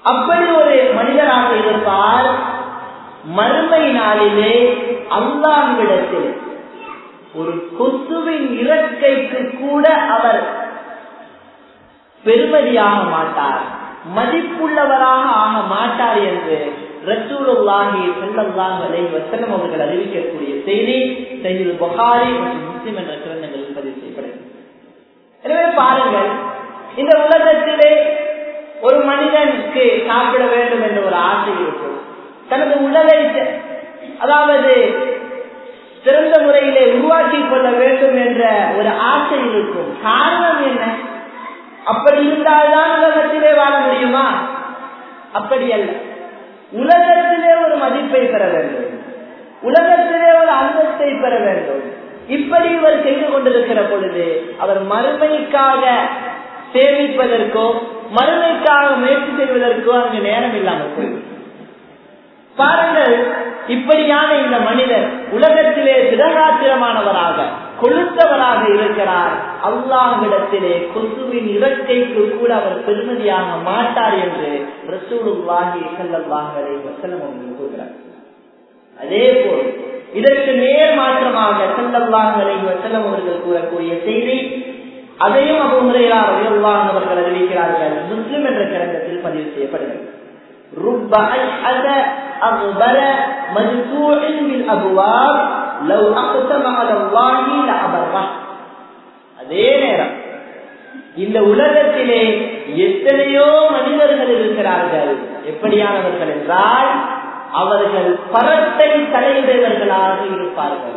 அப்படி ஒரு மனிதராக இருப்பார் மறுமை நாளிலே அல்லாஹ்விடத்தில் ஒரு கொசுவின் இறக்கைக்கு கூட அவர் பெருமதியாக மாட்டார் மதிப்புள்ளவராக ஆக மாட்டார் என்று ரசூலுல்லாஹி ஸல்லல்லாஹு அலைஹி வஸல்லம் அவர்கள் அறிவிக்கக்கூடிய செய்தி சஹீஹ் புகாரி மற்றும் முஸ்லிம் என்ற கிரந்தங்களில் பதிவு செய்யப்படுகிறது எனவே பாருங்கள் இந்த உலகத்திலே ஒரு மனிதனுக்கு சாப்பிட வேண்டும் என்ற ஒரு ஆசை இருக்கும் தனது உடலை அதாவது சிறந்த முறையிலே உருவாக்கி கொள்ள வேண்டும் என்ற ஒரு ஆசை இருக்கும் காரணம் என்ன அப்படி இருந்தால்தான் உலகத்திலே வாழ முடியுமா அப்படி அல்ல உலகத்திலே ஒரு மதிப்பை பெற வேண்டும் உலகத்திலே ஒரு அந்தஸ்தை பெற வேண்டும் இப்படி இவர் செய்து கொண்டிருக்கிற பொழுது அவர் மறுமைக்காக சேமிப்பதற்கோ மறுமைக்காக முயற்சி செய்வதற்கோ அங்கு நேரம் இல்லாமல் போய்விடும் பாருங்கள் இப்படியான இந்த மனிதர் உலகத்திலே திடகாத்திரமானவராக கொளுத்தவராக இருக்கிறார் அல்லாஹ்விடத்திலே கொசுவின் இறக்கைக்கு கூட அவர் பெருமதியாக மாட்டார் என்று ரசூலுல்லாஹி ஸல்லல்லாஹு அலைஹி வஸல்லம் அவர்கள் கூறுகிறார் அதே போல் இதற்கு நேர் மாற்றமாக ஸல்லல்லாஹு அலைஹி வஸல்லம் அவர்கள் கூறக்கூடிய செய்தி அதையும் அபு ஹுரைரா ரலியல்லாஹு அவர்கள் அறிவிக்கிறார்கள் முஸ்லிம் என்ற கிரந்தத்தில் பதிவு செய்யப்படுகிறது رب أشهد أغبر مدفوع بالأبواب لو أقسم على الله لأبره அதே நேரம் இந்த உலகத்திலே எத்தனையோ மனிதர்கள் இருக்கிறார்கள் எப்படியானவர்கள் என்றால் அவர்கள் பரட்டை தலையுடையவர்களாக இருப்பார்கள்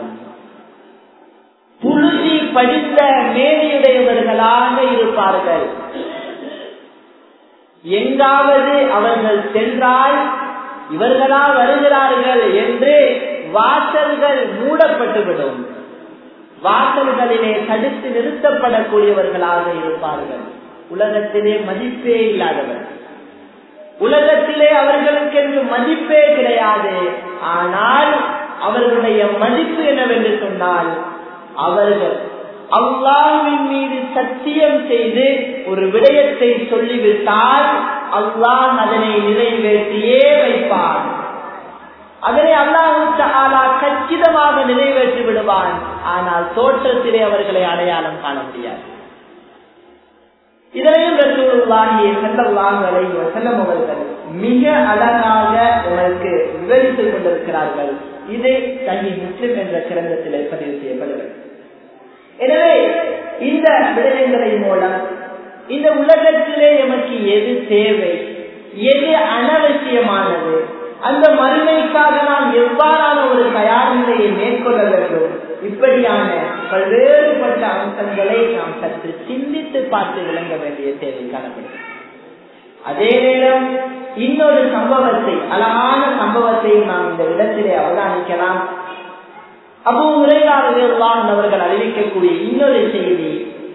புழுதி படித்த மேனியுடையவர்களாக இருப்பார்கள் எங்காவது அவர்கள் சென்றால் இவர்களா வருகிறார்கள் என்று வாசல்கள் மூடப்பட்டுவிடும் வாசல்களிலே தடுத்து நிறுத்தப்படக்கூடியவர்களாக இருப்பார்கள் உலகத்திலே மதிப்பே இல்லாதவர் உலகத்திலே அவர்களுக்கு என்று மதிப்பே கிடையாது ஆனால் அவர்களுடைய மதிப்பு என்னவென்று சொன்னால் அவர்கள் அல்லாஹின் மீது சத்தியம் செய்து ஒரு விடயத்தை சொல்லிவிட்டால் அல்லாஹ் அதனை நிறைவேற்றியே வைப்பான் அதனை அல்லாஹு கச்சிதமாக நிறைவேற்றி விடுவான் ஆனால் தோற்றத்திலே அவர்களை அடையாளம் காண முடியாது இதனையும் ரசூலுல்லாஹி ஸல்லல்லாஹு அலைஹி வஸல்லம் அவர்கள் மிக அழகாக உங்களுக்கு விவரித்துக் கொண்டிருக்கிறார்கள் இது தனி முஸ்லிம் என்ற கிரந்தத்திலே பதிவு செய்யப்படுகிறது எனவே இந்த விடயங்களின் மூலம் இந்த உலகத்திலே எமக்கு எது தேவை எது அனவசியமானது அந்த மறுமைக்காக நாம் எவ்வாறான ஒரு தயார் நிலையை மேற்கொள்ள வேண்டும் இப்படியான பல்வேறுபட்ட அம்சங்களை நாம் சற்று சிந்தித்து பார்த்து விளங்க வேண்டிய தேவை காணப்படுகிறது அதே நேரம் இன்னொரு சம்பவத்தை அழகான சம்பவத்தை நாம் இந்த இடத்திலே அவதானிக்கலாம் அபு உரையாளர்கள் அவர்கள் அறிவிக்கக்கூடிய இன்னொரு செய்தி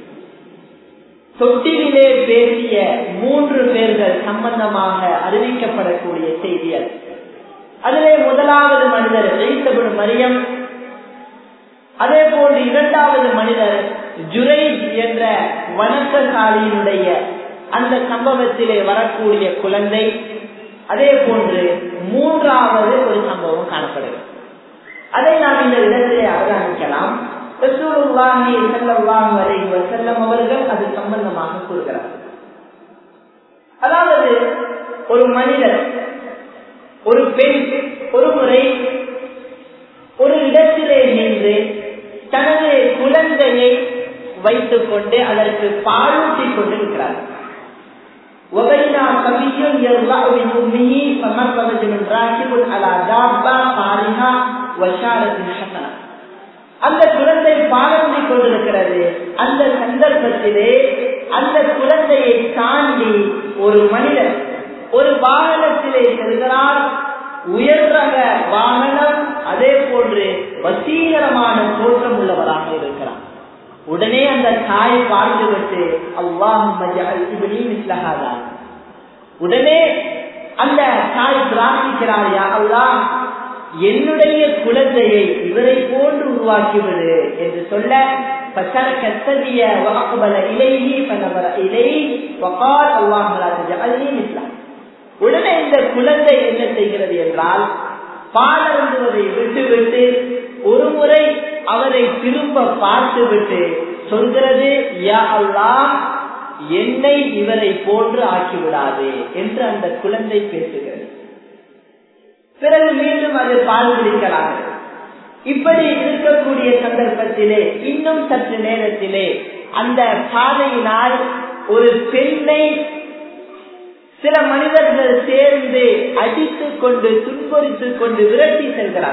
தொட்டிலே பேசிய மூன்று பேர்கள் சம்பந்தமாக அறிவிக்கப்படக்கூடிய செய்தி அது அதிலே முதலாவது மனிதர் ஜெயித்தபடும் மரியம் அதே போன்று இரண்டாவது மனிதர் ஜுரை என்ற வணக்கசாலியினுடைய அந்த சம்பவத்திலே வரக்கூடிய குழந்தை அதே போன்று மூன்றாவது ஒரு சம்பவம் காணப்படுகிறது அதை நாம் இந்த இடத்திலே அவதானிக்கலாம் ரசூலுல்லாஹி ஸல்லல்லாஹு அலைஹி வஸல்லம் அவர்கள் அது சம்பந்தமாக கூறுகிறார் அதாவது ஒரு மனிதர் ஒரு பெண் ஒரு முறை ஒரு இடத்திலே நின்று தனது குழந்தையை வைத்துக் கொண்டு அதற்கு பாலூட்டி கொண்டு இருக்கிறார் وبينا صبي يرضع من امه فمر رجل راكب على دابه فارهه وشارة حسنه அந்த குழந்தை பாலூட்டி கொண்டிருக்கிறது அந்த சந்தர்ப்பத்திலே அந்த குழந்தையை தாண்டி ஒரு மனிதர் ஒரு வாகனத்திலே செல்கிறார் உயர்ரக வாகனம் அதே போன்று வசீகரமான தோற்றம் உள்ளவராக இருக்கிறார் உடனே அந்த தாய் பார்த்துவிட்டு அல்லாஹ் உடனே அந்த தாய் பிரார்த்திக்கிறாயா அல்லாஹ் என்னுடைய குழந்தையை இவரை போன்று உருவாக்கிவிடு என்று சொல்ல فترك الثدي وأقبل إليه فنظر إليه وقال اللهم لا تجعلني مثله உடனே இந்த குழந்தை என்ன செய்கிறது என்றால் பாலருந்துவதை விட்டுவிட்டு ஒரு முறை அவரை திரும்ப பார்த்துவிட்டு சொல்கிறது யா அல்லாஹ் என்னை இவரை போன்று ஆக்கிவிடாதே என்று அந்த குழந்தை பேசுகிறது பிறகு மீண்டும் அது பால் குடிக்கலாம் இப்படி இருக்கக்கூடிய சந்தர்ப்பத்திலே இன்னும் சற்று நேரத்திலே அந்த பாதையினால் ஒரு பெண்ணை சில மனிதர்கள் சேர்ந்து அடித்துக் கொண்டு துன்புறுத்திக் கொண்டு விரட்டி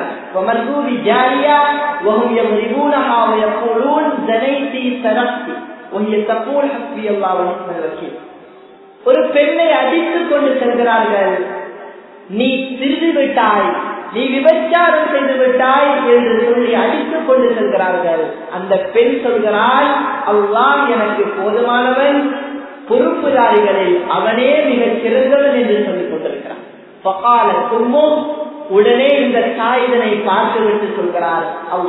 செல்கிறார்கள் ஒரு பெண்ணை அடித்துக் கொண்டு செல்கிறார்கள் நீ திருதி விட்டாய் நீ விபச்சாரம் செய்து விட்டாய் என்று சொல்லி அடித்துக் கொண்டு செல்கிறார்கள் அந்த பெண் சொல்கிறாள் அல்லாஹ் எனக்கு போதுமானவன் பொறுப்புதாரிகளில் அவனே மிகச் சிறந்தவன் என்று சொல்லிக் கொண்டிருக்கிறான் பகால தும்மும் உடனே இந்த தாயிதனை பார்த்துவிட்டு சொல்கிறார்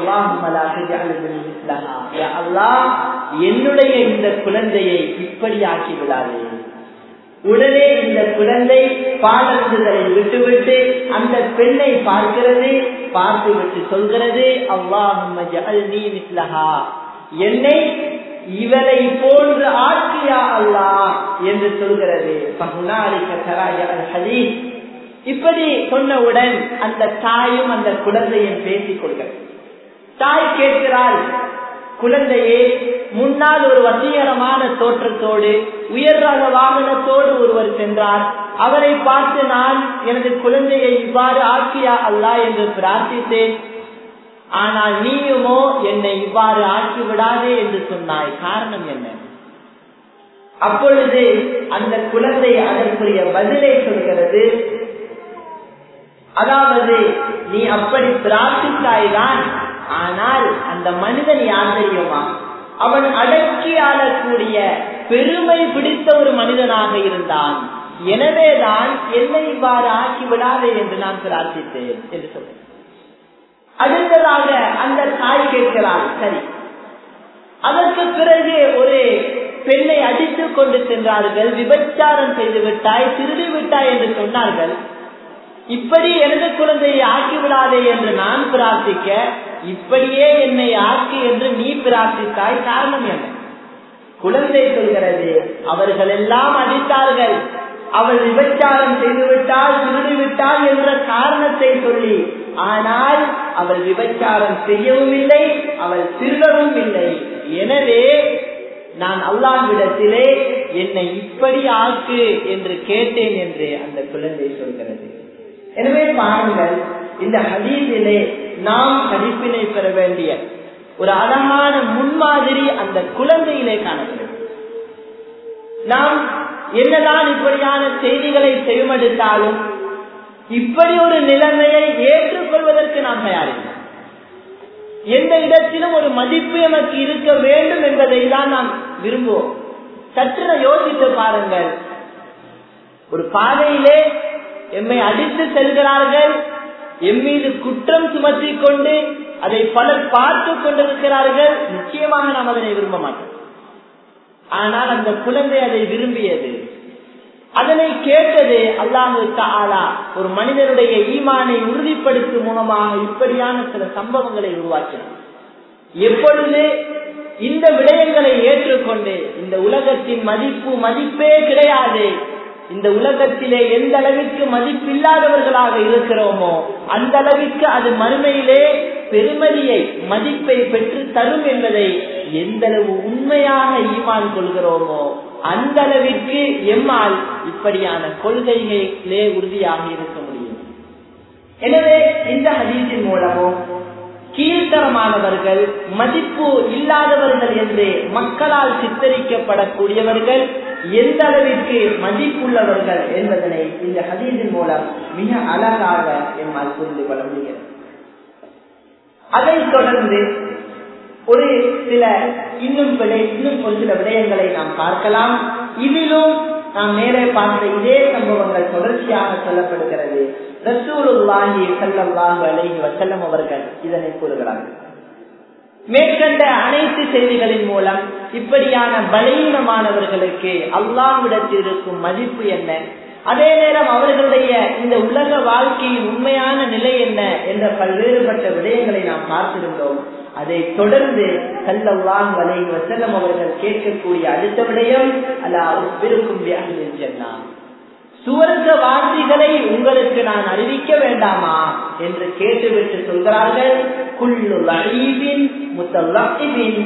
அல்லாஹ் என்னுடைய இந்த குழந்தையை இப்படி ஆக்கி விடாதே உடனே இந்த குழந்தை பாலந்துதலை விட்டுவிட்டு அந்த பெண்ணை பார்க்கிறது பார்த்து விட்டு சொல்கிறது அல்லாஹ் என்னை இவரை போன்று ஆக்கியா அல்லாஹ் என்று சொல்கிறது இப்படி சொன்னவுடன் அந்த தாயும் அந்த குழந்தையும் பேசிக் கொள்கிறது தாய் கேட்கிறாள் குழந்தையே முன்னால் ஒரு வசீகரமான தோற்றத்தோடு உயர் ரக வாகனத்தோடு ஒருவர் சென்றார் அவரை பார்த்து நான் எனது குழந்தையை இவ்வாறு ஆக்கியா அல்லா என்று பிரார்த்தித்தேன் ஆனால் நீயுமோ என்னை இவ்வாறு ஆக்கி விடாதே என்று சொன்னாய் காரணம் என்ன அப்பொழுது அந்த குழந்தை அதற்குரிய பதிலை சொல்கிறது அதாவது நீ அப்படி பிரார்த்தித்தாய்தான் ஆனால் அந்த மனிதன் யார் தெரியுமா அவன் அடக்கி ஆளக்கூடிய பெருமை பிடித்த ஒரு மனிதனாக இருந்தான் எனவேதான் என்னை இவ்வாறு ஆக்கி விடாதே என்று நான் பிரார்த்தித்தேன் என்று சொல்றேன் அடுத்ததாக அந்த தாய் கேட்கிறாள் சரி அதற்கு பிறகு ஒரு பெண்ணை அடித்துக் கொண்டு சென்றார்கள் விபச்சாரம் செய்து விட்டாய் திருடி விட்டாய் என்று சொன்னார்கள் இப்படி எனது குழந்தையை ஆக்கி விடாதே என்று நான் பிரார்த்திக்க இப்படியே என்னை ஆக்கி என்று நீ பிரார்த்தித்தாய் காரணம் என்ன குழந்தை சொல்கிறது அவர்கள் எல்லாம் அடித்தார்கள் அவள் விபச்சாரம் செய்துவிட்டால் திருடிவிட்டாள் என்ற காரணத்தை சொல்லி ஆனால் அவள் விபச்சாரம் செய்யவும் இல்லை அவள் திருடவும் இல்லை எனவே நான் அல்லாஹ்விடத்திலே என்னை இப்படி ஆக்கு என்று கேட்டேன் என்று அந்த குழந்தை சொல்கிறது எனவே பாருங்கள் இந்த ஹதீஸிலே நாம் படிப்பினை பெற வேண்டிய ஒரு அழகான முன்மாதிரி அந்த குழந்தையிலே காணப்படுகிறது நாம் என்னதான் இப்படியான செய்திகளை செவிமடுத்தாலும் இப்படி ஒரு நிலைமையை ஏற்றுக்கொள்வதற்கு நாம் தயாரில்லை எந்த இடத்திலும் ஒரு மதிப்பு எமக்கு இருக்க வேண்டும் என்பதை தான் நாம் விரும்புவோம் சற்று யோசித்து பாருங்கள் ஒரு பாதையிலே எம்மை அடித்து செல்கிறார்கள் எம் மீது குற்றம் சுமத்தி கொண்டு அதை பலர் பார்த்து கொண்டிருக்கிறார்கள் நிச்சயமாக நாம் அதனை விரும்ப மாட்டோம் ஆனால் அந்த குழந்தை அதை விரும்பியது அதனை கேட்டது அல்லாஹு தாலா ஒரு மனிதனுடைய ஈமானை உறுதிப்படுத்தும் மூலமாக இப்படியான சில சம்பவங்களை உருவாக்கினார் எப்பொழுது இந்த விடயங்களை ஏற்றுக்கொண்டு இந்த உலகத்தின் மதிப்பு மதிப்பே கிடையாது இந்த உலகத்திலே எந்த அளவிற்கு மதிப்பில்லாதவர்களாக இருக்கிறோமோ அந்த அளவிற்கு அது மறுமையிலே பெருமதியை மதிப்பை பெற்று தரும் என்பதை எந்த அளவு உண்மையாக ஈமான் கொள்கிறோமோ அந்த அளவிற்கு எம்மால் இப்படியான கொள்கைகளிலே உறுதியாக இருக்க முடியும் எனவே இந்த ஹதீஸின் மூலமும் கீழ்த்தரமானவர்கள் மதிப்பு இல்லாதவர்கள் என்று மக்களால் சித்தரிக்கப்படக்கூடியவர்கள் எந்த அளவிற்கு மதிப்புள்ளவர்கள் என்பதனை இந்த ஹதீஸின் மூலம் மிக அழகாக எம்மால் புரிந்து கொள்ள முடிகிறது அதைத் தொடர்ந்து ஒரு சில இன்னும் விடை இன்னும் ஒரு சில விடயங்களை நாம் பார்க்கலாம் இதிலும் நாம் மேலே பார்த்த இதே சம்பவங்கள் தொடர்ச்சியாக சொல்லப்படுகிறது ரசூலுல்லாஹி ஸல்லல்லாஹு அலைஹி வஸல்லம் அவர்கள் இதனை கூறுகிறார்கள் மேற்கண்ட அனைத்து செய்திகளின் மூலம் இப்படியான பலவீனமானவர்களுக்கு அல்லாஹ்விடத்தில் இருக்கும் மதிப்பு என்ன அதே நேரம் அவர்களுடைய இந்த உலக வாழ்க்கையின் உண்மையான நிலை என்ன என்ற பல்வேறுபட்ட விடயங்களை நாம் பார்த்திருந்தோம் அதை தொடர்ந்து கல்லவான் வலை வசலம் அவர்கள் கேட்கக்கூடிய அடுத்த விடயம் அல்ல விருக்கும் வியாகில் செல்லாம் சுவர்க்க வாசிகளை உங்களுக்கு நான் அறிவிக்க வேண்டாமா என்று கேட்டுவிட்டு சொல்கிறார்கள் குள்ளு லஈபின் முத்தல்லீபின்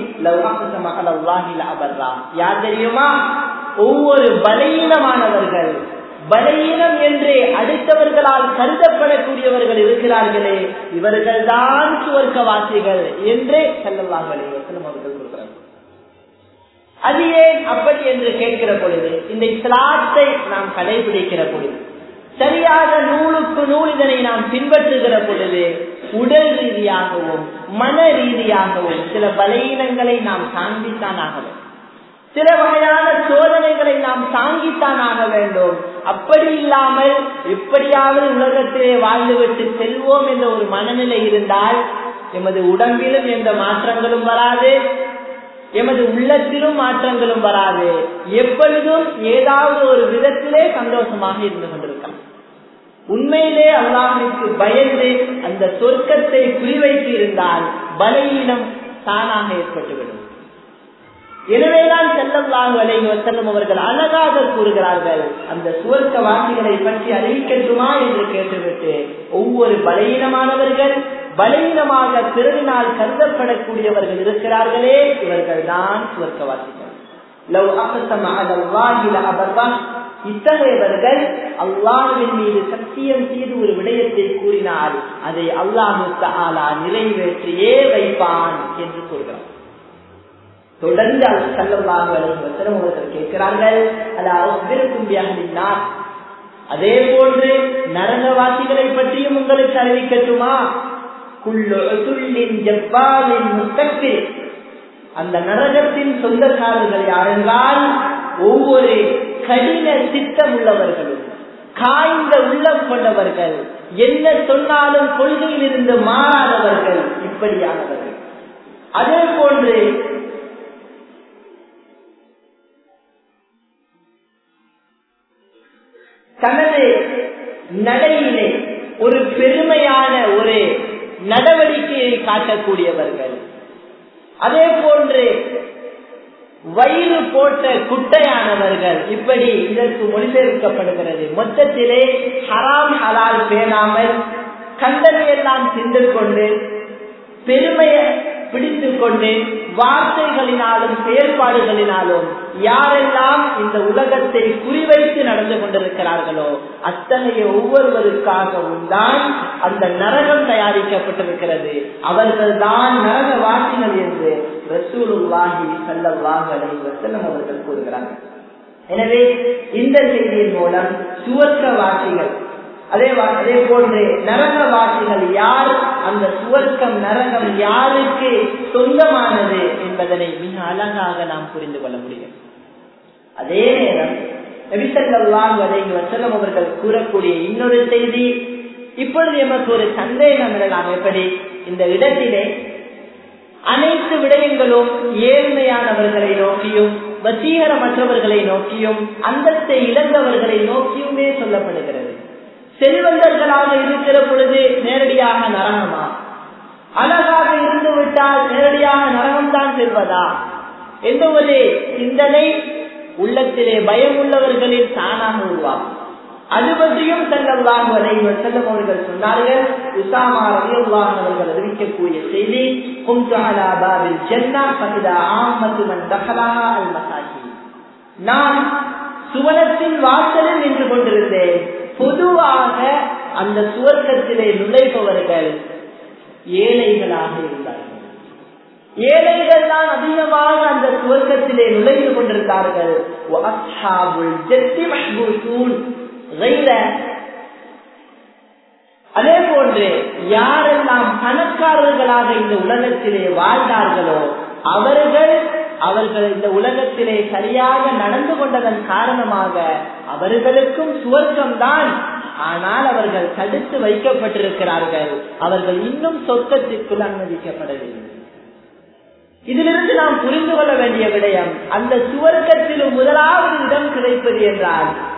யார் தெரியுமா ஒவ்வொரு பலகீனமானவர்கள் பலகீனம் என்று அடுத்தவர்களால் கருதப்படக்கூடியவர்கள் இருக்கிறார்களே இவர்கள் தான் சுவர்க்கவாசிகள் என்று செல்லவாங்களே அவர்கள் சொல்கிறார்கள் அது ஏன் அப்படி என்று கேட்கிற பொழுது இந்த இஸ்லாத்தை நாம் கடைபிடிக்கிற பொழுது சரியாக நூலுக்கு நூல் இதனை நாம் பின்பற்றுகிற பொழுது உடல் ரீதியாகவும் மன ரீதியாகவும் சில பலகீனங்களை நாம் தாங்கித்தான் ஆக வேண்டும் சில வகையான சோதனைகளை நாம் தாங்கித்தான் ஆக வேண்டும் அப்படி இல்லாமல் எப்படியாவது உலகத்திலே வாழ்ந்துவிட்டு செல்வோம் என்ற ஒரு மனநிலை இருந்தால் எமது உடம்பிலும் எந்த மாற்றங்களும் வராது எமது உள்ளத்திலும் மாற்றங்களும் வராது எப்பொழுதும் ஏதாவது ஒரு விதத்திலே சந்தோஷமாக இருந்து கொண்டிருக்கலாம் உண்மையிலே அல்லாஹிற்கு பயந்து அந்த சொர்க்கத்தை குறிவைத்து இருந்தால் பலவீனம் தானாக ஏற்பட்டுவிடும் எனவேதான் செல்லல்லாஹு அலைஹி வசல்லம் அவர்கள் அழகாக கூறுகிறார்கள் அந்த சுவர்க்க வாசிகளை பற்றி அறிவிக்கட்டுமா என்று கேட்டுவிட்டு ஒவ்வொரு பலவீனமானவர்கள் பலவீனமாக பிறவினால் கருதப்படக்கூடியவர்கள் இருக்கிறார்களே இவர்கள் தான் சுவர்க்கவாசிகள் இத்தகையவர்கள் அல்லாஹுவின் மீது சத்தியம் செய்து ஒரு விடயத்தை கூறினால் அதை அல்லாஹு தாலா நிறைவேற்றியே வைப்பான் என்று கூறுகிறார் தொடர்ந்து சல்லல்லாஹு அலைஹி வஸல்லம் அவர்கள் கேட்கிறார்கள் அதாவது அதே போன்று நரகவாசிகளை பற்றியும் உங்களுக்கு அறிவிக்கட்டுமா அந்த நரகத்தின் சொந்தக்காரர்கள் யாரென்றால் ஒவ்வொரு கடின சித்தம் உள்ளவர்களும் காய்ந்த உள்ளம் கொண்டவர்கள் என்ன சொன்னாலும் கொள்கையில் இருந்து மாறாதவர்கள் இப்படியானவர்கள் அதே போன்று தனது நடையிலே ஒரு பெருமையான ஒரு நடவடிக்கையை காட்டக்கூடியவர்கள் அதே போன்று வயிறு போட்ட குட்டையானவர்கள் இப்படி இதற்கு மொழிபெயர்க்கப்படுகிறது மொத்தத்திலே ஹராம் ஹலால் பேணாமல் கண்டனை எல்லாம் தின்று கொண்டு பெருமையை பிடித்துக் கொண்டு வார்த்தைகளினாலும் செயல்பாடுகளினாலும் யாரெல்லாம் இந்த உலகத்தை குறிவைத்து நடந்து கொண்டிருக்கிறார்களோ அத்தகைய ஒவ்வொருவருக்காகவும் தான் அந்த நரகம் தயாரிக்கப்பட்டிருக்கிறது அவர்கள் தான் நரகவாசிகள் என்று ரசூலுல்லாஹி சல்லல்லாஹு அலைஹி வஸல்லம் அவர்கள் கூறுகிறார்கள் எனவே இந்த செய்தியின் மூலம் சுவர்க்கவாசிகள் அதே அதே போன்று நரகவாசிகள் யார் அந்த சுவர்க்கம் நரகம் யாருக்கு சொந்தமானது என்பதனை மிக அழகாக நாம் புரிந்து கொள்ள முடியும் அதே நேரம் நபிசல்லாஹ் அலைஹி வசல்லம் அவர்கள் கூறக்கூடிய இன்னொரு செய்தி இப்பொழுது எமக்கு ஒரு சந்தேகம் எழலாம் எப்படி இந்த இடத்திலே அனைத்து விடயங்களும் ஏழ்மையானவர்களை நோக்கியும் வசீகரமற்றவர்களை நோக்கியும் அந்தத்தை இழந்தவர்களை நோக்கியுமே சொல்லப்படுகிறது செல்வந்தர்களாக இருக்கிற பொழுது நேரடியாக நரகமா அழகாக இருந்து விட்டால் நேரடியாக நரகம்தான் செல்வதா எந்த ஒரு சிந்தனை உள்ளத்திலே பயம் உள்ளவர்களில் தானாக உருவாகும் அது பற்றியும் செல்லலாம் வரை செல்லம் அவர்கள் சொன்னார்கள் உசாமா ரவியுல்லான் அவர்கள் அறிவிக்கக்கூடிய செய்தி நான் சுவனத்தின் வாசலில் நின்று கொண்டிருந்தேன் பொதுவாக அந்த சுவர்க்கத்திலே நுழைபவர்கள் ஏழைகளாக இருந்தார்கள் ஏழைகள் தான் அதிகமாக அந்த சுவர்க்கத்திலே நுழைந்து கொண்டிருந்தார்கள் அதே போன்று யாரெல்லாம் பணக்காரர்களாக இந்த உலகத்திலே வாழ்ந்தார்களோ அவர்கள் அவர்கள் இந்த உலகத்திலே சரியாக நடந்து கொண்டதன் காரணமாக அவர்களுக்கும் சுவர்க்கம் தான் ஆனால் அவர்கள் தடுத்து வைக்கப்பட்டிருக்கிறார்கள் அவர்கள் இன்னும் சொர்க்கத்திற்குள் அனுமதிக்கப்படவில்லை இதிலிருந்து நாம் புரிந்து கொள்ள வேண்டிய விடயம் அந்த சுவர்க்கத்திலும் முதலாவது இடம் கிடைப்பது என்றால்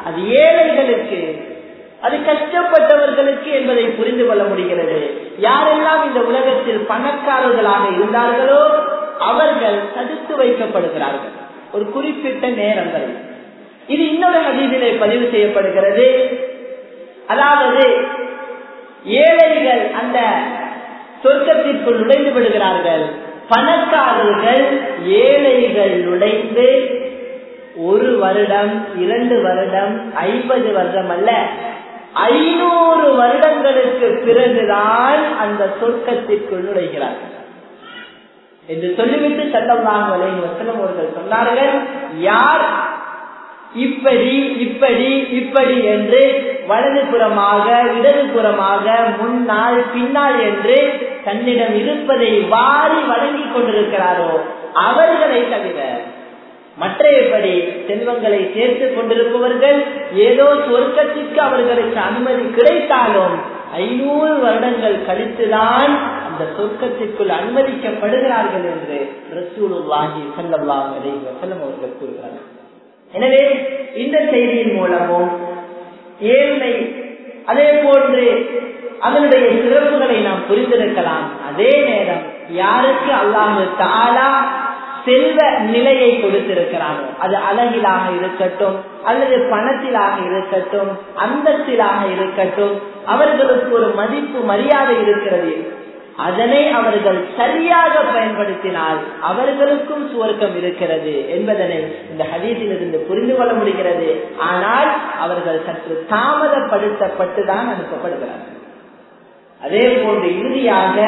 அது ஏழைகளுக்கு அது கஷ்டப்பட்டவர்களுக்கு என்பதை புரிந்து கொள்ள முடிகிறது யாரெல்லாம் இந்த உலகத்தில் பணக்காரர்களாக இருந்தார்களோ அவர்கள் தடுத்து வைக்கப்படுகிறார்கள் ஒரு குறிப்பிட்ட நேரங்கள் இது இன்னொரு ஹதீதிலே பதிவு செய்யப்படுகிறது அதாவது ஏழைகள் அந்த சொர்க்கத்திற்குள் நுழைந்து விடுகிறார்கள் பணக்காரர்கள் ஏழைகள் நுழைந்து ஒரு வருடம் இரண்டு வருடம் ஐம்பது வருடம் அல்ல ஐநூறு வருடங்களுக்கு பிறகுதான் அந்த சொர்க்கத்திற்குள் நுழைகிறார்கள் என்று சொல்லிவிட்டு சட்டமாக வசனம் அவர்கள் சொன்னார்கள் யார் இப்படி இப்படி இப்படி என்று வலது புறமாக இடது புறமாக முன்னால் பின்னால் என்று தன்னிடம் இருப்பதை வாரி வழங்கிக் கொண்டிருக்கிறாரோ அவர்களை தவிர மற்றையபடி செல்வங்களை சேர்த்துக் கொண்டிருப்பவர்கள் ஏதோ சொர்க்கத்திற்கு அவர்களுக்கு அனுமதி கிடைத்தாலும் ஐநூறு வருடங்கள் கழித்துதான் அந்த சொர்க்கத்திற்குள் அனுமதிக்கப்படுகிறார்கள் என்று ரசூலுல்லாஹி சல்லல்லாஹு அலைஹி வஸல்லம் அவர்கள் கூறுகிறார்கள் எனவே இந்த செய்தியின் மூலமும் ஏழ்மை அதே போன்று அதனுடைய சிறப்புகளை நாம் புரிந்திருக்கலாம் அதே நேரம் யாருக்கு அல்லாஹு தாலா செல்வ நிலையை கொடுத்திருக்கிறானோ அது அழகிலாக இருக்கட்டும் அல்லது பணத்திலாக இருக்கட்டும் அந்தத்திலாக இருக்கட்டும் அவர்களுக்கு ஒரு மதிப்பு மரியாதை இருக்கிறது அதனை அவர்கள் சரியாக பயன்படுத்தினால் அவர்களுக்கும் சுவர்க்கம் இருக்கிறது என்பதனை இந்த ஹதீஸிலிருந்து புரிந்து கொள்ள முடிகிறது ஆனால் அவர்கள் சற்று தாமதப்படுத்தப்பட்டுதான் அனுப்பப்படுகிறார்கள் அதே போன்று இறுதியாக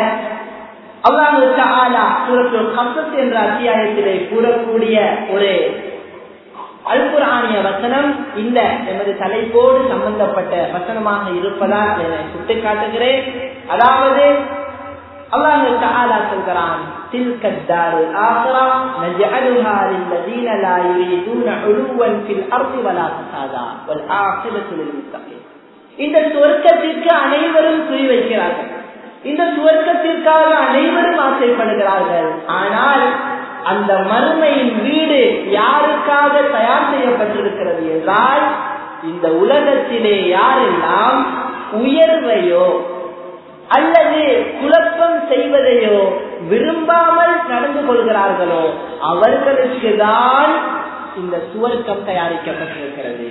அல்லாஹு என்ற அத்தியாயத்திலே கூறக்கூடிய ஒரு அல்குரானிய வசனம் இந்த எமது தலைப்போடு சம்பந்தப்பட்ட வசனமாக இருப்பதால் என சுட்டிக்காட்டுகிறேன் அதாவது அல்லாஹு தஆலா சொல்கிறான் تلك الدار الآخرة نجعلها للذين لا يريدون علوا في الأرض ولا فسادا والعاقبة للمتقين இந்த சுவர்க்கத்திற்கு அனைவரும் குறி வைக்கிறார்கள் இந்த சுவர்க்கத்திற்காக அனைவரும் ஆசைப்படுகிறார்கள் ஆனால் அந்த மறுமையின் வீடு யாருக்காக தயார் செய்யப்பட்டிருக்கிறது என்றால் இந்த உலகத்திலே யாரெல்லாம் உயர்வையோ அல்லது குழப்பம் செய்வதையோ விரும்பாமல் நடந்து கொள்கிறார்களோ அவர்களுக்கு தான் இந்த சுவர்க்கம் தயாரிக்கப்பட்டிருக்கிறது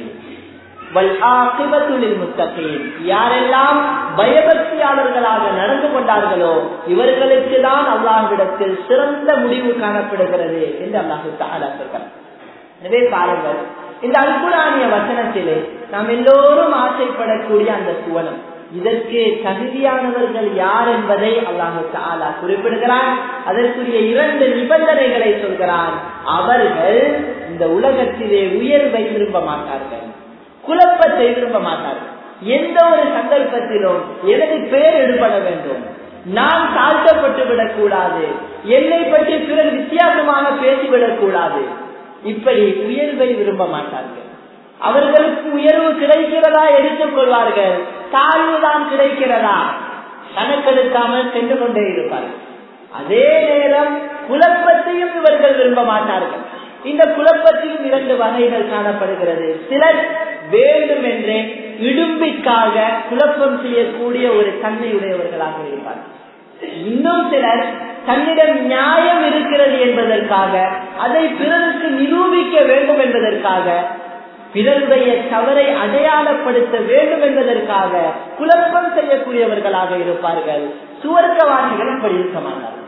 யாரெல்லாம் பயபக்தியாளர்களாக நடந்து கொண்டார்களோ இவர்களுக்கு தான் அல்லாஹ்விடத்தில் சிறந்த முடிவு காணப்படுகிறது என்று அல்லாஹு தாலா சொல்கிறார் எனவே பாருங்கள் இந்த அல்குரானிய வசனத்திலே நாம் எல்லோரும் ஆசைப்படக்கூடிய அந்த சுவனம் இதற்கு தகுதியானவர்கள் யார் என்பதை அல்லாஹு தாலா குறிப்பிடுகிறான் அதற்குரிய இரண்டு நிபந்தனைகளை சொல்கிறான் அவர்கள் இந்த உலகத்திலே உயர்வை விரும்ப மாட்டார்கள் குழப்பத்தை விரும்ப மாட்டார்கள் எந்த ஒரு சந்தர்ப்பத்திலும் எனது பெயர் எடுபட வேண்டும் நான் தாழ்த்தப்பட்டு விடக்கூடாது என்னை பற்றி பிறர் வித்தியாசமாக பேசிவிடக் கூடாது இப்படி உயர்வை விரும்ப மாட்டார்கள் அவர்களுக்கு உயர்வு கிடைக்கிறதா எடுத்துக் கொள்வார்கள் தாழ்வுதான் கிடைக்கிறதா கணக்கெடுக்காமல் சென்று கொண்டே இருப்பார்கள் அதே நேரம் குழப்பத்தையும் இவர்கள் விரும்ப மாட்டார்கள் இந்த குழப்பத்திலும் இரண்டு வகைகள் காணப்படுகிறது சிலர் வேண்டுமென்றே இடும்பிற்காக குழப்பம் செய்யக்கூடிய ஒரு தன்மையுடையவர்களாக இருப்பார்கள் இன்னும் சிலர் தன்னிடம் நியாயம் இருக்கிறது என்பதற்காக அதை பிறருக்கு நிரூபிக்க வேண்டும் என்பதற்காக பிறருடைய தவறை அடையாளப்படுத்த வேண்டும் என்பதற்காக குழப்பம் செய்யக்கூடியவர்களாக இருப்பார்கள் சுவர்க்கவாதிகள் அப்படி இருக்க மாட்டார்கள்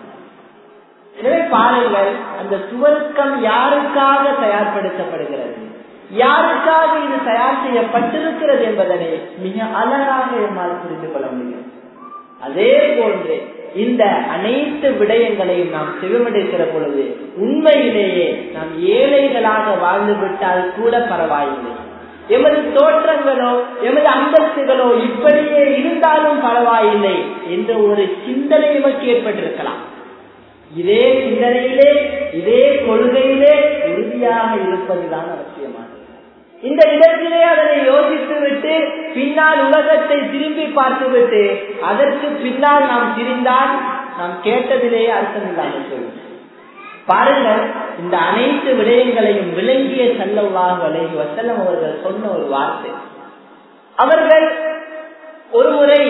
எனவே பாருங்கள் அந்த சுவர்க்கம் யாருக்காக தயார்படுத்தப்படுகிறது யாருக்காக இது தயார் செய்யப்பட்டிருக்கிறது என்பதனை மிக அழகாக என்னால் புரிந்து கொள்ள முடியும் அதே போன்று இந்த அனைத்து விடயங்களையும் நாம் செவிமடைக்கிற பொழுது உண்மையிலேயே நாம் ஏழைகளாக வாழ்ந்து விட்டால் கூட பரவாயில்லை எமது தோற்றங்களோ எமது அந்தஸ்துகளோ இப்படியே இருந்தாலும் பரவாயில்லை என்ற ஒரு சிந்தனை நமக்கு ஏற்பட்டிருக்கலாம் இதே சிந்தனையிலே இதே கொள்கையிலே உறுதியாக இருப்பதுதான் அவசியமானது இந்த இடத்திலே அதனை யோசித்து விட்டு பின்னால் உலகத்தை திரும்பி பார்த்து விட்டு அதற்கு பின்னால் நாம் திரிந்தால் நாம் கேட்டதிலேயே அர்த்தம் இல்லாமல் சொல்லும் பாருங்கள் இந்த அனைத்து விடயங்களையும் விளங்கிய செல்லவாக விலகி வசல்லம் அவர்கள் சொன்ன ஒரு வார்த்தை அவர்கள் ஒரு முறை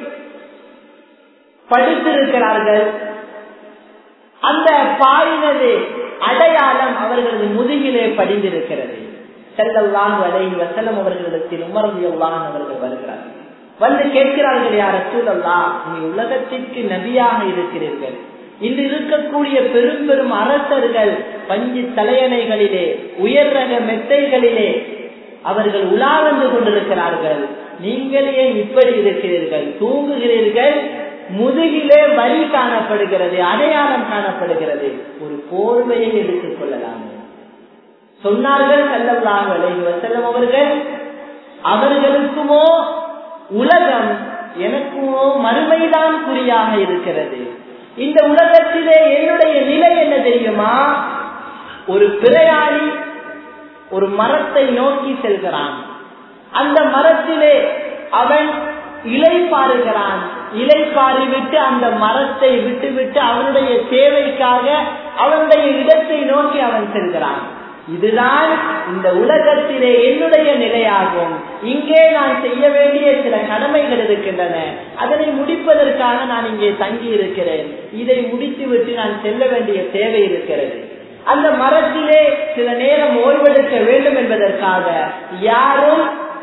படித்திருக்கிறார்கள் அந்த பாயினது அடையாளம் அவர்களது முதுகிலே படிந்திருக்கிறது செல்லல்லான் வலையில் வசலம் அவர்களிடத்தில் உமரவியல்லான் அவர்கள் வருகிறார்கள் வந்து கேட்கிறார்கள் யார் சூழல்லா நீ உலகத்திற்கு நபியாக இருக்கிறீர்கள் இன்று இருக்கக்கூடிய பெரும் பெரும் அரசர்கள் பஞ்சு தலையணைகளிலே உயர் ரக மெத்தைகளிலே அவர்கள் உலா வந்து கொண்டிருக்கிறார்கள் நீங்களே இப்படி இருக்கிறீர்கள் தூங்குகிறீர்கள் முதுகிலே வரி காணப்படுகிறது அடையாளம் காணப்படுகிறது ஒரு போர்வையை எடுத்துக் கொள்ளலாம் சொன்னார்கள் செல்லலாம் செல்லம் அவர்கள் அவர்களுக்குமோ உலகம் எனக்குமோ மறுமைதான் குறியாக இருக்கிறது இந்த உலகத்திலே என்னுடைய நிலை என்ன தெரியுமா ஒரு பிரயாணி ஒரு மரத்தை நோக்கி செல்கிறான் அந்த மரத்திலே அவன் இலை பாருகிறான் இலை பாரிவிட்டு அந்த மரத்தை விட்டுவிட்டு அவனுடைய தேவைக்காக அவனுடைய இடத்தை நோக்கி அவன் செல்கிறான் இதுதான் இந்த உலகத்திலே என்னுடைய நிலையாகும் இங்கே நான் செய்ய வேண்டிய சில கடமைகள் இருக்கின்றன அதனை முடிப்பதற்காக நான் இங்கே தங்கி இருக்கிறேன் இதை முடித்துவிட்டு நான் செல்ல வேண்டிய தேவை இருக்கிறது அந்த மரத்திலே சில நேரம் ஓய்வெடுக்க வேண்டும் என்பதற்காக யாரும்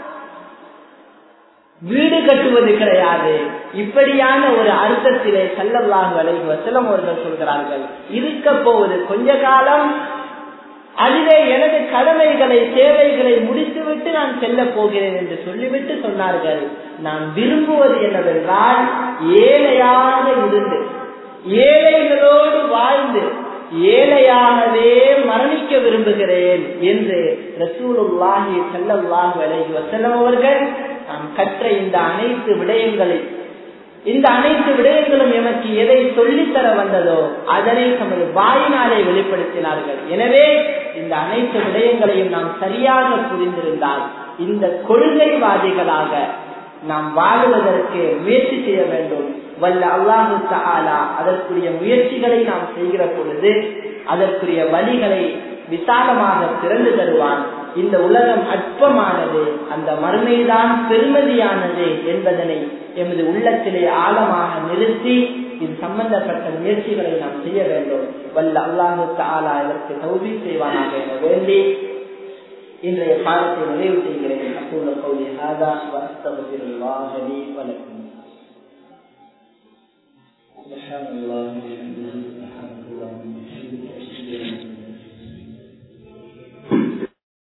வீடு கட்டுவது கிடையாது இப்படியான ஒரு அர்த்தத்திலே செல்லல்லாஹ் வலைவு வசலம் அவர்கள் சொல்கிறார்கள் இருக்க போவது கொஞ்ச காலம் அதிலே எனது கடமைகளை தேவைகளை முடித்துவிட்டு நான் செல்ல போகிறேன் என்று சொல்லிவிட்டு சொன்னார்கள் நான் விரும்புவது என்னவென்றால் ஏழையாக இருந்து ஏழைகளோடு வாழ்ந்து ஏழையாகவே மரணிக்க விரும்புகிறேன் என்று ரசூலுல்லாஹி செல்லல்லாஹ் வலைஹி வசல்லம் அவர்கள் நாம் கற்ற இந்த அனைத்து விடயங்களை இந்த அனைத்து விடயங்களும் எமக்கு எதை சொல்லித்தர வந்ததோ அதனை தமது வாயினாலே வெளிப்படுத்தினார்கள் எனவே இந்த அனைத்து விடயங்களையும் நாம் சரியாக புரிந்திருந்தால் இந்த கொள்கைவாதிகளாக நாம் வாழுவதற்கு முயற்சி செய்ய வேண்டும் வல்ல அல்லாஹு தாலா அதற்குரிய முயற்சிகளை நாம் செய்கிற பொழுது அதற்குரிய வழிகளை விசாலமாக திறந்து தருவான் இந்த உலகம் அற்பமானது அந்த மறுமைதான் பெருமதியானது என்பதனை எமது உள்ளத்திலே ஆழமாக நிறுத்தி இது சம்பந்தப்பட்ட முயற்சிகளை நாம் செய்ய வேண்டும் வல்ல அல்லாஹு தாலா இதற்கு தௌபி செய்வானாக என வேண்டி இன்றைய பாடத்தை நிறைவு செய்கிறேன் அக்கூல கௌலி ஹாதா வஸ்தகுல்லாஹி வலக்கும் سبحان الله